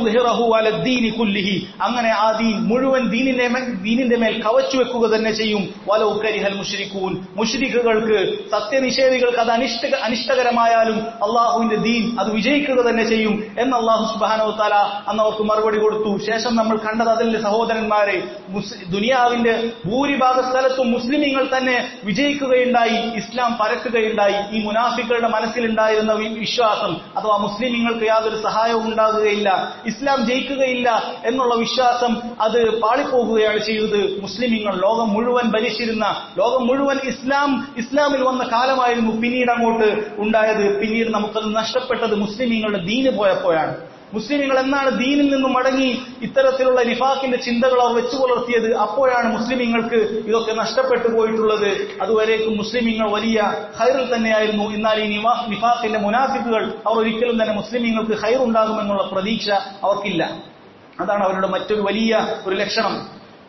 കുല്ലിഹി അങ്ങനെ ആ ദീൻ മുഴുവൻ ദീനിന്റെ ദീനിന്റെ മേൽ കവച്ചു വെക്കുക തന്നെ ചെയ്യും വലൗ കരിഹൽ മുഷ്രിഖൂൻ മുഷ്രിഖുകൾക്ക് സത്യനിഷേധികൾക്ക് അത് അനിഷ്ട അനിഷ്ടകരമായാലും അള്ളാഹുവിന്റെ ദീൻ അത് വിജയിക്കുക തന്നെ ചെയ്യും എന്ന് അള്ളാഹു സുബാനോ തല അന്ന് അവർക്ക് മറുപടി കൊടുത്തു ശേഷം നമ്മൾ കണ്ടത് അതിലെ സഹോദരന്മാരെ ദുനിയാവിന്റെ ഭൂരിഭാഗ സ്ഥലത്തും മുസ്ലിമീങ്ങൾ തന്നെ വിജയിക്കുകയുണ്ടായി ഇസ്ലാം പരക്കുകയുണ്ടായി ഈ മുനാഫിക്കളുടെ മനസ്സിലുണ്ടായിരുന്ന വിശ്വാസം അഥവാ മുസ്ലിമീങ്ങൾക്ക് യാതൊരു സഹായവും ഉണ്ടാകുകയില്ല ഇസ്ലാം ജയിക്കുകയില്ല എന്നുള്ള വിശ്വാസം അത് പാളിപ്പോകുകയാണ് ചെയ്തത് മുസ്ലിമീങ്ങൾ ലോകം മുഴുവൻ ഭരിച്ചിരുന്ന ലോകം മുഴുവൻ ഇസ്ലാം ഇസ്ലാമിൽ വന്ന കാലമായിരുന്നു പിന്നീട് അങ്ങോട്ട് ഉണ്ടായത് പിന്നീട് നമുക്കത് നഷ്ടപ്പെട്ടത് മുസ്ലിമീങ്ങളുടെ ദീന് പോയപ്പോഴാണ് മുസ്ലിമുകൾ എന്നാണ് ദീനിൽ നിന്നും മടങ്ങി ഇത്തരത്തിലുള്ള നിഫാഖിന്റെ ചിന്തകൾ അവർ വെച്ചു പുലർത്തിയത് അപ്പോഴാണ് മുസ്ലിമീങ്ങൾക്ക് ഇതൊക്കെ നഷ്ടപ്പെട്ടു പോയിട്ടുള്ളത് അതുവരേക്കും മുസ്ലിമീങ്ങൾ വലിയ ഹൈറിൽ തന്നെയായിരുന്നു എന്നാൽ ഈ നിവാ നിഫാഖിന്റെ മുനാഫിക്കുകൾ അവർ ഒരിക്കലും തന്നെ മുസ്ലിമീങ്ങൾക്ക് ഹൈർ ഉണ്ടാകുമെന്നുള്ള പ്രതീക്ഷ അവർക്കില്ല അതാണ് അവരുടെ മറ്റൊരു വലിയ ഒരു ലക്ഷണം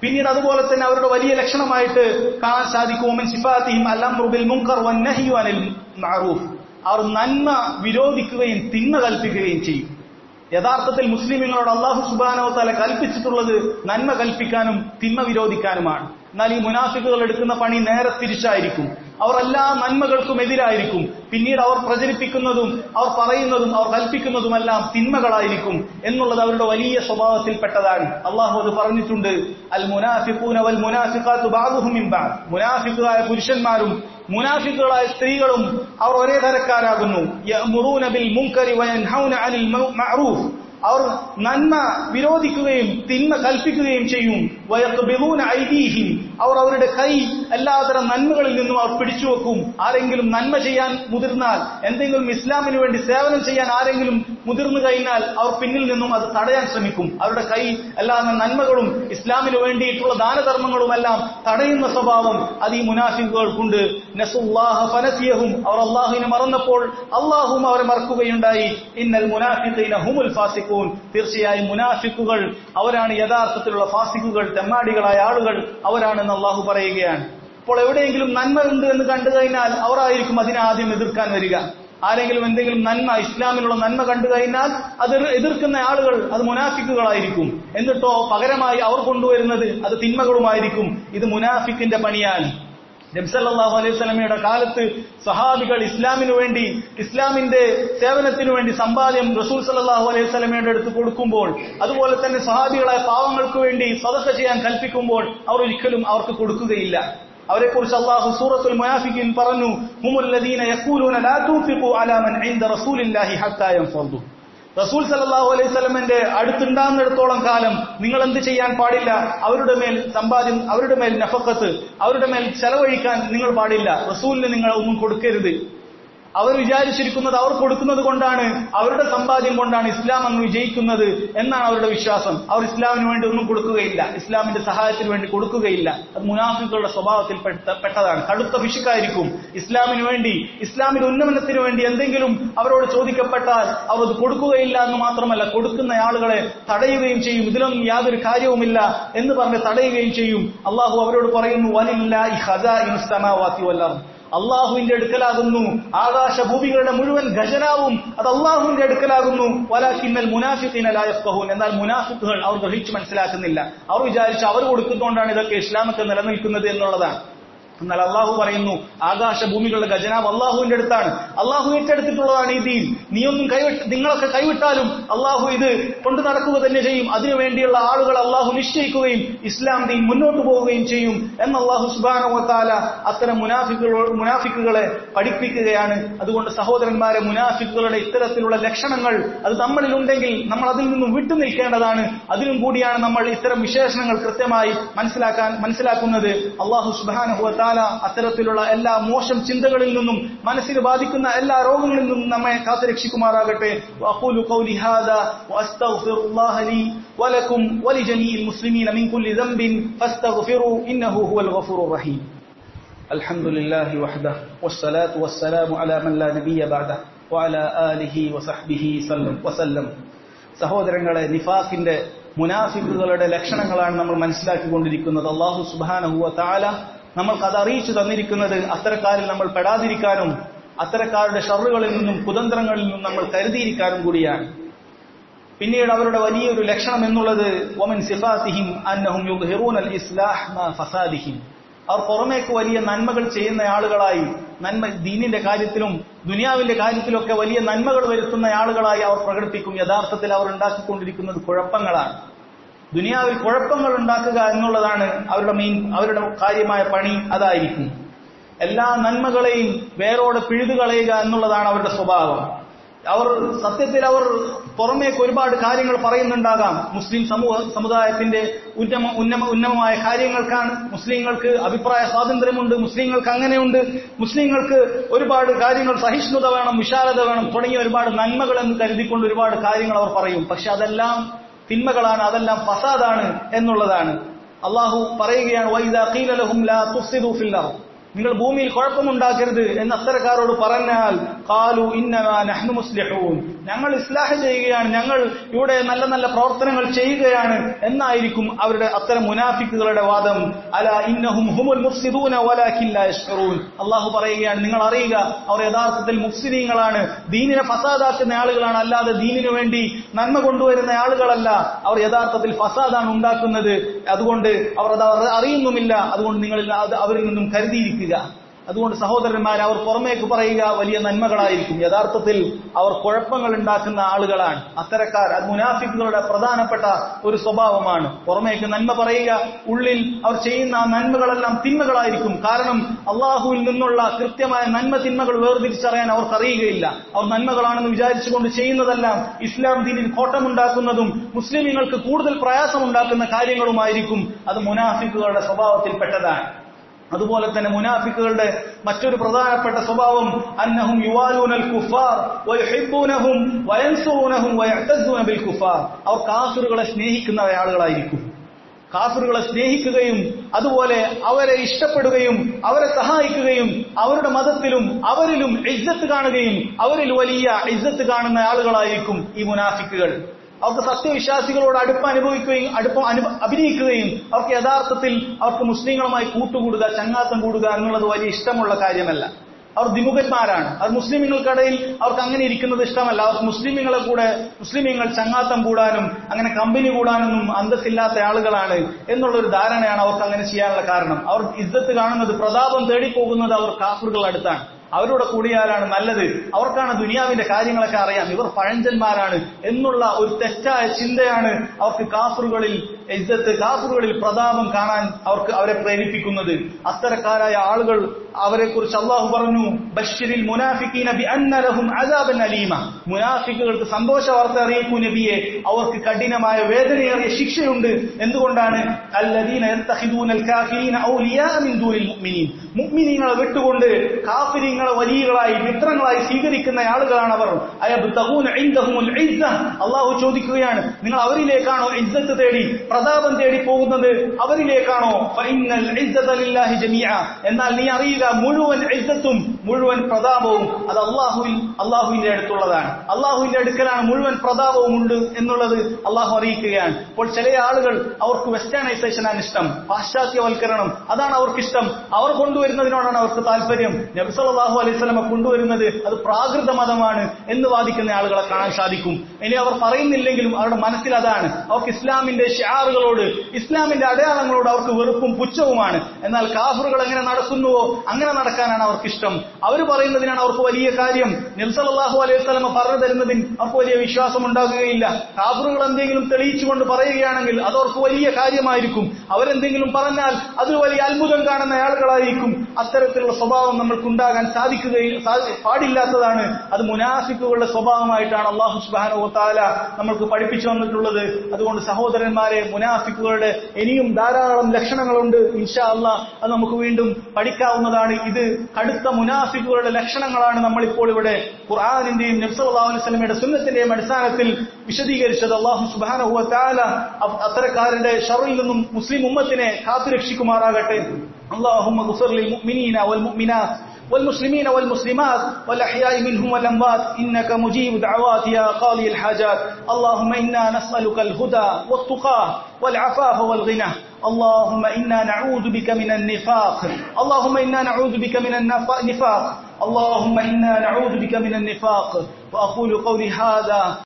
പിന്നീട് അതുപോലെ തന്നെ അവരുടെ വലിയ ലക്ഷണമായിട്ട് കാണാൻ സാധിക്കും ഒമൻ സിഫാത്തിഹിം അലംറു ബിൽ മുൻകർ വന്നഹ്യു അനിൽ മഅറൂഫ് അവർ നന്മ വിരോധിക്കുകയും തിന്മ കൽപ്പിക്കുകയും ചെയ്യും യഥാർത്ഥത്തിൽ മുസ്ലിമുകളോട് അള്ളാഹു സുബാനോ തല കൽപ്പിച്ചിട്ടുള്ളത് നന്മ കൽപ്പിക്കാനും തിന്മ വിരോധിക്കാനുമാണ് എന്നാൽ ഈ മുനാഫിക്കുകൾ എടുക്കുന്ന പണി നേരെ തിരിച്ചായിരിക്കും അവർ എല്ലാ നന്മകൾക്കും എതിരായിരിക്കും പിന്നീട് അവർ പ്രചരിപ്പിക്കുന്നതും അവർ പറയുന്നതും അവർ കൽപ്പിക്കുന്നതുമെല്ലാം തിന്മകളായിരിക്കും എന്നുള്ളത് അവരുടെ വലിയ സ്വഭാവത്തിൽപ്പെട്ടതാണ് അള്ളാഹു അത് പറഞ്ഞിട്ടുണ്ട് അൽ മുനാഫിഖൂന വൽ മുനാഫിഖാത്തു ബഅദുഹും മിൻ ബഅദ് മുനാഫിഖായ പുരുഷന്മാരും മുനാഫിക്കുകളായ സ്ത്രീകളും അവർ ഒരേ തരക്കാരാകുന്നു യഅ്മുറൂന ബിൽ മുൻകരി വയൻഹൗന അനിൽ മഅറൂഫ് അവർ നന്മ വിരോധിക്കുകയും തിന്മ കൽപ്പിക്കുകയും ചെയ്യും വയക്കുബിലൂന ഐദീഹിം അവർ അവരുടെ കൈ എല്ലാതരം നന്മകളിൽ നിന്നും അവർ പിടിച്ചു വെക്കും ആരെങ്കിലും നന്മ ചെയ്യാൻ മുതിർന്നാൽ എന്തെങ്കിലും ഇസ്ലാമിന് വേണ്ടി സേവനം ചെയ്യാൻ ആരെങ്കിലും മുതിർന്നു കഴിഞ്ഞാൽ അവർ പിന്നിൽ നിന്നും അത് തടയാൻ ശ്രമിക്കും അവരുടെ കൈ എല്ലാ നന്മകളും ഇസ്ലാമിന് വേണ്ടിയിട്ടുള്ള ദാനധർമ്മങ്ങളുമെല്ലാം തടയുന്ന സ്വഭാവം അത് ഈ മുനാഫിക്കുകൾക്കുണ്ട് നസുല്ലാഹ ഫനസിയഹും അവർ അള്ളാഹുവിനെ മറന്നപ്പോൾ അള്ളാഹും അവരെ മറക്കുകയുണ്ടായി ഇന്നൽ മുനാഫിഖീന ഹുമുൽ ഫാസിഖ് ഫാസിഖൂൻ തീർച്ചയായും മുനാഫിക്കുകൾ അവരാണ് യഥാർത്ഥത്തിലുള്ള ഫാസിക്കുകൾ തെമ്മാടികളായ ആളുകൾ അവരാണെന്ന് അള്ളാഹു പറയുകയാണ് അപ്പോൾ എവിടെയെങ്കിലും നന്മ ഉണ്ട് എന്ന് കണ്ടു കഴിഞ്ഞാൽ അവരായിരിക്കും അതിനെ ആദ്യം എതിർക്കാൻ വരിക ആരെങ്കിലും എന്തെങ്കിലും നന്മ ഇസ്ലാമിലുള്ള നന്മ കണ്ടു കഴിഞ്ഞാൽ അത് എതിർക്കുന്ന ആളുകൾ അത് മുനാഫിക്കുകളായിരിക്കും എന്നിട്ടോ പകരമായി അവർ കൊണ്ടുവരുന്നത് അത് തിന്മകളുമായിരിക്കും ഇത് മുനാഫിക്കിന്റെ പണിയാണ് നബ്സല്ലാഹു അലൈഹി സ്വലമയുടെ കാലത്ത് സഹാബികൾ ഇസ്ലാമിനു വേണ്ടി ഇസ്ലാമിന്റെ സേവനത്തിനു വേണ്ടി സമ്പാദ്യം റസൂൽ സല്ലാഹു അലൈഹി സ്വലമയുടെ അടുത്ത് കൊടുക്കുമ്പോൾ അതുപോലെ തന്നെ സഹാബികളായ പാവങ്ങൾക്ക് വേണ്ടി സദസ്സ ചെയ്യാൻ കൽപ്പിക്കുമ്പോൾ അവർ ഒരിക്കലും അവർക്ക് കൊടുക്കുകയില്ല അവരെ കുറിച്ച് അള്ളാഹു സൂറത്തുൽ മുനാഫിക്കിൻ പറഞ്ഞു ഹുമുല്ലദീന യഖൂലൂന ലാ തൂഫിഖു അലാ മൻ ഇൻദ റസൂലില്ലാഹി ഹത്താ യൻഫദു റസൂൽ സല്ലല്ലാഹു അലൈഹി വസല്ലമന്റെ അടുത്തുണ്ടാകുന്നിടത്തോളം കാലം നിങ്ങൾ എന്ത് ചെയ്യാൻ പാടില്ല അവരുടെ മേൽ സമ്പാദ്യം അവരുടെ മേൽ നഫക്കത്ത് അവരുടെ മേൽ ചെലവഴിക്കാൻ നിങ്ങൾ പാടില്ല റസൂലിന് നിങ്ങൾ ഒന്നും കൊടുക്കരുത് അവർ വിചാരിച്ചിരിക്കുന്നത് അവർ കൊടുക്കുന്നത് കൊണ്ടാണ് അവരുടെ സമ്പാദ്യം കൊണ്ടാണ് ഇസ്ലാം അങ്ങ് വിജയിക്കുന്നത് എന്നാണ് അവരുടെ വിശ്വാസം അവർ ഇസ്ലാമിന് വേണ്ടി ഒന്നും കൊടുക്കുകയില്ല ഇസ്ലാമിന്റെ സഹായത്തിന് വേണ്ടി കൊടുക്കുകയില്ല അത് മുനാഫിക്കുകളുടെ സ്വഭാവത്തിൽ പെട്ടതാണ് കടുത്ത വിഷുക്കായിരിക്കും ഇസ്ലാമിന് വേണ്ടി ഇസ്ലാമിന്റെ ഉന്നമനത്തിന് വേണ്ടി എന്തെങ്കിലും അവരോട് ചോദിക്കപ്പെട്ടാൽ അവർ അത് കൊടുക്കുകയില്ല എന്ന് മാത്രമല്ല കൊടുക്കുന്ന ആളുകളെ തടയുകയും ചെയ്യും ഇതിലൊന്നും യാതൊരു കാര്യവുമില്ല എന്ന് പറഞ്ഞ് തടയുകയും ചെയ്യും അള്ളാഹു അവരോട് പറയുന്നു വലില്ല ഈ ഹജ ഇൻസ്തമാവാത്തി വല്ലാം അള്ളാഹുവിന്റെ അടുക്കലാകുന്നു ആകാശഭൂമികളുടെ മുഴുവൻ ഖജനാവും അത് അള്ളാഹുവിന്റെ അടുക്കലാകുന്നു വലാക്കിന്നൽ മുനാഫിഖിനലായഫ്കഹൂൻ എന്നാൽ മുനാഫിഖുകൾ അവർ ഗ്രഹിച്ചു മനസ്സിലാക്കുന്നില്ല അവർ വിചാരിച്ച് അവർ കൊടുക്കുന്നതുകൊണ്ടാണ് ഇതൊക്കെ ഇസ്ലാമൊക്കെ നിലനിൽക്കുന്നത് എന്നുള്ളതാണ് എന്നാൽ അള്ളാഹു പറയുന്നു ആകാശഭൂമികളുടെ ഖജനാവ് അള്ളാഹുവിന്റെ അടുത്താണ് അള്ളാഹു ഏറ്റെടുത്തിട്ടുള്ളതാണ് ഈ ദീൻ നീയൊന്നും കൈവിട്ട് നിങ്ങളൊക്കെ കൈവിട്ടാലും അള്ളാഹു ഇത് കൊണ്ടു നടക്കുക തന്നെ ചെയ്യും അതിനു വേണ്ടിയുള്ള ആളുകൾ അള്ളാഹു നിശ്ചയിക്കുകയും ഇസ്ലാം ദീൻ മുന്നോട്ട് പോവുകയും ചെയ്യും എന്ന് അള്ളാഹു സുബാനവത്താല അത്തരം മുനാഫിക്കുകൾ മുനാഫിക്കുകളെ പഠിപ്പിക്കുകയാണ് അതുകൊണ്ട് സഹോദരന്മാരെ മുനാഫിക്കുകളുടെ ഇത്തരത്തിലുള്ള ലക്ഷണങ്ങൾ അത് നമ്മളിലുണ്ടെങ്കിൽ നമ്മൾ അതിൽ നിന്നും വിട്ടു നിൽക്കേണ്ടതാണ് അതിനും കൂടിയാണ് നമ്മൾ ഇത്തരം വിശേഷണങ്ങൾ കൃത്യമായി മനസ്സിലാക്കാൻ മനസ്സിലാക്കുന്നത് അള്ളാഹു സുബാനഹുവത്താല അത്തരത്തിലുള്ള എല്ലാ മോശം ചിന്തകളിൽ നിന്നും മനസ്സിന് ബാധിക്കുന്ന എല്ലാ രോഗങ്ങളിൽ നിന്നും നമ്മെ കാത്തുരക്ഷിക്കുമാറാകട്ടെ وأقول قولي هذا وأستغفر الله لي ولكم ولجميع المسلمين من كل ذنب فاستغفروا إنه هو الغفور الرحيم الحمد لله وحده والصلاة والسلام على من لا نبي بعده وعلى آله وصحبه وسلم സഹോദരങ്ങളെ നിഫാഖിന്റെ മുനാഫിക്കുകളുടെ ലക്ഷണങ്ങളാണ് നമ്മൾ മനസ്സിലാക്കിക്കൊണ്ടിരിക്കുന്നത് അള്ളാഹു സുബാനഹുവ താല നമ്മൾക്ക് അത് അറിയിച്ചു തന്നിരിക്കുന്നത് അത്തരക്കാരിൽ നമ്മൾ പെടാതിരിക്കാനും അത്തരക്കാരുടെ ഷറുകളിൽ നിന്നും കുതന്ത്രങ്ങളിൽ നിന്നും നമ്മൾ കരുതിയിരിക്കാനും കൂടിയാണ് പിന്നീട് അവരുടെ വലിയൊരു ലക്ഷണം എന്നുള്ളത് ഒമൻ സിഫാത്തിഹിം അന്നഹും യുദ്ഹിറൂൻ അൽ ഇസ്ലാഹ് ഫസാദിഹിം അവർ പുറമേക്ക് വലിയ നന്മകൾ ചെയ്യുന്ന ആളുകളായി നന്മ ദീനിന്റെ കാര്യത്തിലും ദുനിയാവിന്റെ കാര്യത്തിലൊക്കെ വലിയ നന്മകൾ വരുത്തുന്ന ആളുകളായി അവർ പ്രകടിപ്പിക്കും യഥാർത്ഥത്തിൽ അവർ ഉണ്ടാക്കിക്കൊണ്ടിരിക്കുന്നത് കുഴപ്പങ്ങളാണ് ദുനിയാവിൽ കുഴപ്പങ്ങൾ ഉണ്ടാക്കുക എന്നുള്ളതാണ് അവരുടെ മെയിൻ അവരുടെ കാര്യമായ പണി അതായിരിക്കും എല്ലാ നന്മകളെയും വേരോടെ പിഴുതുകളയുക എന്നുള്ളതാണ് അവരുടെ സ്വഭാവം അവർ സത്യത്തിൽ അവർ പുറമേക്ക് ഒരുപാട് കാര്യങ്ങൾ പറയുന്നുണ്ടാകാം മുസ്ലിം സമൂഹ സമുദായത്തിന്റെ ഉന്നമ ഉന്നമ ഉന്നമമായ കാര്യങ്ങൾക്കാണ് മുസ്ലിങ്ങൾക്ക് അഭിപ്രായ സ്വാതന്ത്ര്യമുണ്ട് മുസ്ലിങ്ങൾക്ക് അങ്ങനെയുണ്ട് മുസ്ലിങ്ങൾക്ക് ഒരുപാട് കാര്യങ്ങൾ സഹിഷ്ണുത വേണം വിശാലത വേണം തുടങ്ങിയ ഒരുപാട് നന്മകൾ എന്ന് കരുതിക്കൊണ്ട് ഒരുപാട് കാര്യങ്ങൾ അവർ പറയും പക്ഷെ അതെല്ലാം തിന്മകളാണ് അതെല്ലാം ഫസാദാണ് എന്നുള്ളതാണ് അള്ളാഹു പറയുകയാണ് വൈദ ഖീല ലഹും ലാ തുഫ്സിദു ഫിൽ അർദ് നിങ്ങൾ ഭൂമിയിൽ കുഴപ്പമുണ്ടാക്കരുത് എന്ന് അത്തരക്കാരോട് പറഞ്ഞാൽ കാലു ഇന്നമാ നഹ്നു മുസ്ലിഹൂൻ ഞങ്ങൾ ഇസ്ലാഹ് ചെയ്യുകയാണ് ഞങ്ങൾ ഇവിടെ നല്ല നല്ല പ്രവർത്തനങ്ങൾ ചെയ്യുകയാണ് എന്നായിരിക്കും അവരുടെ അത്തരം മുനാഫിക്കുകളുടെ വാദം അല ഇന്നഹും ഹുമുൽ മുഫ്സിദൂന വലാകിൻ ലാ യഷ്ഉറൂൻ അല്ലാഹു പറയുകയാണ് നിങ്ങൾ അറിയുക അവർ യഥാർത്ഥത്തിൽ മുഫ്സിദീങ്ങളാണ് ദീനിനെ ഫസാദാക്കുന്ന ആളുകളാണ് അല്ലാതെ ദീനിനു വേണ്ടി നന്മ കൊണ്ടുവരുന്ന ആളുകളല്ല അവർ യഥാർത്ഥത്തിൽ ഫസാദാണ് ഉണ്ടാക്കുന്നത് അതുകൊണ്ട് അവർ അത് അവർ അറിയുന്നുമില്ല അതുകൊണ്ട് നിങ്ങൾ അത് അവരിൽ നിന്നും കരുതിയിരിക്കുക അതുകൊണ്ട് സഹോദരന്മാർ അവർ പുറമേക്ക് പറയുക വലിയ നന്മകളായിരിക്കും യഥാർത്ഥത്തിൽ അവർ കുഴപ്പങ്ങൾ ഉണ്ടാക്കുന്ന ആളുകളാണ് അത്തരക്കാർ അത് മുനാഫിക്കുകളുടെ പ്രധാനപ്പെട്ട ഒരു സ്വഭാവമാണ് പുറമേക്ക് നന്മ പറയുക ഉള്ളിൽ അവർ ചെയ്യുന്ന ആ നന്മകളെല്ലാം തിന്മകളായിരിക്കും കാരണം അള്ളാഹുവിൽ നിന്നുള്ള കൃത്യമായ നന്മ തിന്മകൾ വേർതിരിച്ചറിയാൻ അവർക്ക് അറിയുകയില്ല അവർ നന്മകളാണെന്ന് വിചാരിച്ചുകൊണ്ട് ചെയ്യുന്നതെല്ലാം ഇസ്ലാം ദീനിൽ കോട്ടമുണ്ടാക്കുന്നതും മുസ്ലിമീങ്ങൾക്ക് കൂടുതൽ പ്രയാസമുണ്ടാക്കുന്ന കാര്യങ്ങളുമായിരിക്കും അത് മുനാഫിക്കുകളുടെ സ്വഭാവത്തിൽപ്പെട്ടതാണ് അതുപോലെ തന്നെ മുനാഫിക്കുകളുടെ മറ്റൊരു പ്രധാനപ്പെട്ട സ്വഭാവം അന്നഹും യുവാലൂനൽ കുഫാർ വയുഹിബ്ബൂനഹും വയൻസുറൂനഹും വയഅ്തസ്സൂന ബിൽ കുഫാർ അവർ കാഫിറുകളെ സ്നേഹിക്കുന്ന ആളുകളായിരിക്കും കാഫിറുകളെ സ്നേഹിക്കുകയും അതുപോലെ അവരെ ഇഷ്ടപ്പെടുകയും അവരെ സഹായിക്കുകയും അവരുടെ മതത്തിലും അവരിലും ഇജ്ജത്ത് കാണുകയും അവരിൽ വലിയ ഇജ്ജത്ത് കാണുന്ന ആളുകളായിരിക്കും ഈ മുനാഫിക്കുകൾ അവർക്ക് സത്യവിശ്വാസികളോട് അടുപ്പം അനുഭവിക്കുകയും അടുപ്പം അനു അഭിനയിക്കുകയും അവർക്ക് യഥാർത്ഥത്തിൽ അവർക്ക് മുസ്ലിങ്ങളുമായി കൂട്ടുകൂടുക ചങ്ങാത്തം കൂടുക എന്നുള്ളത് വലിയ ഇഷ്ടമുള്ള കാര്യമല്ല അവർ വിമുഖന്മാരാണ് അത് മുസ്ലിമുകൾക്കിടയിൽ അവർക്ക് അങ്ങനെ ഇരിക്കുന്നത് ഇഷ്ടമല്ല അവർക്ക് മുസ്ലിമുകളെ കൂടെ മുസ്ലിമീങ്ങൾ ചങ്ങാത്തം കൂടാനും അങ്ങനെ കമ്പനി കൂടാനൊന്നും അന്തസ്സില്ലാത്ത ആളുകളാണ് എന്നുള്ളൊരു ധാരണയാണ് അവർക്ക് അങ്ങനെ ചെയ്യാനുള്ള കാരണം അവർ ഇജ്ജത്ത് കാണുന്നത് പ്രതാപം തേടിപ്പോകുന്നത് അവർ കാഫറുകൾ അടുത്താണ് അവരോട് കൂടിയാലാണ് നല്ലത് അവർക്കാണ് ദുനിയാവിന്റെ കാര്യങ്ങളൊക്കെ അറിയാം ഇവർ പഴഞ്ചന്മാരാണ് എന്നുള്ള ഒരു തെറ്റായ ചിന്തയാണ് അവർക്ക് കാഫറുകളിൽ ഇജ്ജത്ത് കാഫറുകളിൽ പ്രതാപം കാണാൻ അവർക്ക് അവരെ പ്രേരിപ്പിക്കുന്നത് അത്തരക്കാരായ ആളുകൾ അവരെ കുറിച്ച് അള്ളാഹു പറഞ്ഞു ബഷീരിൽ മുനാഫിക്കീന ബി അന്നലഹും അദാബൻ അലീമ മുനാഫിക്കുകൾക്ക് സന്തോഷ വാർത്ത അറിയിക്കൂ നബിയെ അവർക്ക് കഠിനമായ വേദനയേറിയ ശിക്ഷയുണ്ട് എന്തുകൊണ്ടാണ് അല്ലദീന യത്തഖിദൂനൽ കാഫിരീന ഔലിയാ മിൻ ദൂനിൽ മുഅ്മിനീൻ മുഅ്മിനീങ്ങളെ വിട്ടുകൊണ്ട് കാഫിരീങ്ങളെ വലിയകളായി മിത്രങ്ങളായി സ്വീകരിക്കുന്ന ആളുകളാണ് അവർ അയബ്തഗൂന ഇൻദഹുൽ ഇസ്സ അള്ളാഹു ചോദിക്കുകയാണ് നിങ്ങൾ അവരിലേക്കാണോ ഇജ്ജത്ത് തേടി പ്രതാപം തേടി പോകുന്നത് അവരിലേക്കാണോ ഫഇന്നൽ ഇസ്സത ലില്ലാഹി ജമീഅ എന്നാൽ നീ അറിയുക മുഴുവൻ ഇജ്ജത്തും മുഴുവൻ പ്രതാപവും അത് അള്ളാഹുവിൽ അള്ളാഹുവിന്റെ അടുത്തുള്ളതാണ് അള്ളാഹുവിന്റെ അടുക്കലാണ് മുഴുവൻ പ്രതാപവും ഉണ്ട് എന്നുള്ളത് അള്ളാഹു അറിയിക്കുകയാണ് അപ്പോൾ ചില ആളുകൾ അവർക്ക് വെസ്റ്റേണൈസേഷനാണ് ഇഷ്ടം പാശ്ചാത്യവൽക്കരണം അതാണ് അവർക്ക് ഇഷ്ടം അവർ കൊണ്ടുവരുന്നതിനോടാണ് അവർക്ക് താല്പര്യം നബ്സലാഹു അലൈഹി സ്വലമ കൊണ്ടുവരുന്നത് അത് പ്രാകൃത മതമാണ് എന്ന് വാദിക്കുന്ന ആളുകളെ കാണാൻ സാധിക്കും ഇനി അവർ പറയുന്നില്ലെങ്കിലും അവരുടെ മനസ്സിൽ അതാണ് അവർക്ക് ഇസ്ലാമിന്റെ ഷാറുകളോട് ഇസ്ലാമിന്റെ അടയാളങ്ങളോട് അവർക്ക് വെറുപ്പും പുച്ഛവുമാണ് എന്നാൽ കാഫറുകൾ എങ്ങനെ നടക്കുന്നുവോ അങ്ങനെ നടക്കാനാണ് അവർക്ക് ഇഷ്ടം അവർ പറയുന്നതിനാണ് അവർക്ക് വലിയ കാര്യം നിൽസലാഹു അലൈഹി സ്വലമ പറഞ്ഞു തരുന്നതിന് അവർക്ക് വലിയ വിശ്വാസം ഉണ്ടാകുകയില്ല കാഫറുകൾ എന്തെങ്കിലും തെളിയിച്ചുകൊണ്ട് പറയുകയാണെങ്കിൽ അത് അവർക്ക് വലിയ കാര്യമായിരിക്കും അവരെന്തെങ്കിലും പറഞ്ഞാൽ അത് വലിയ അത്ഭുതം കാണുന്ന ആളുകളായിരിക്കും അത്തരത്തിലുള്ള സ്വഭാവം നമ്മൾക്കുണ്ടാകാൻ സാധിക്കുകയും സാധി- പാടില്ലാത്തതാണ് അത് മുനാഫിക്കുകളുടെ സ്വഭാവമായിട്ടാണ് അള്ളാഹു സുബാനോ താല നമ്മൾക്ക് പഠിപ്പിച്ചു വന്നിട്ടുള്ളത് അതുകൊണ്ട് സഹോദരന്മാരെ മുനാഫിക്കുകളുടെ ഇനിയും ധാരാളം ലക്ഷണങ്ങളുണ്ട് ഇൻഷാ അള്ളാ അത് നമുക്ക് വീണ്ടും പഠിക്കാവുന്നതാണ് ഇത് കടുത്ത മുനാഫിക്കുകളുടെ ലക്ഷണങ്ങളാണ് നമ്മളിപ്പോൾ ഇവിടെ ഖുർആാനിന്റെയും നബ്സല്ലാ അലൈസ്മയുടെ സുന്നത്തിന്റെയും അടിസ്ഥാനത്തിൽ വിശദീകരിച്ചത് അള്ളാഹു സുബാനഹുവ താല അത്തരക്കാരുടെ ഷറിൽ നിന്നും മുസ്ലിം ഉമ്മത്തിനെ കാത്തുരക്ഷിക്കുമാറാകട്ടെ اللهم اغفر للمؤمنين والمؤمنات والمسلمين والمسلمات والأحياء منهم والأموات إنك مجيب دعوات يا قاضي الحاجات اللهم إنا نسألك الهدى والتقى والعفاف والغنى اللهم إنا نعوذ بك من النفاق اللهم إنا نعوذ بك من النفاق اللهم إنا نعوذ بك من النفاق وأقول قولي هذا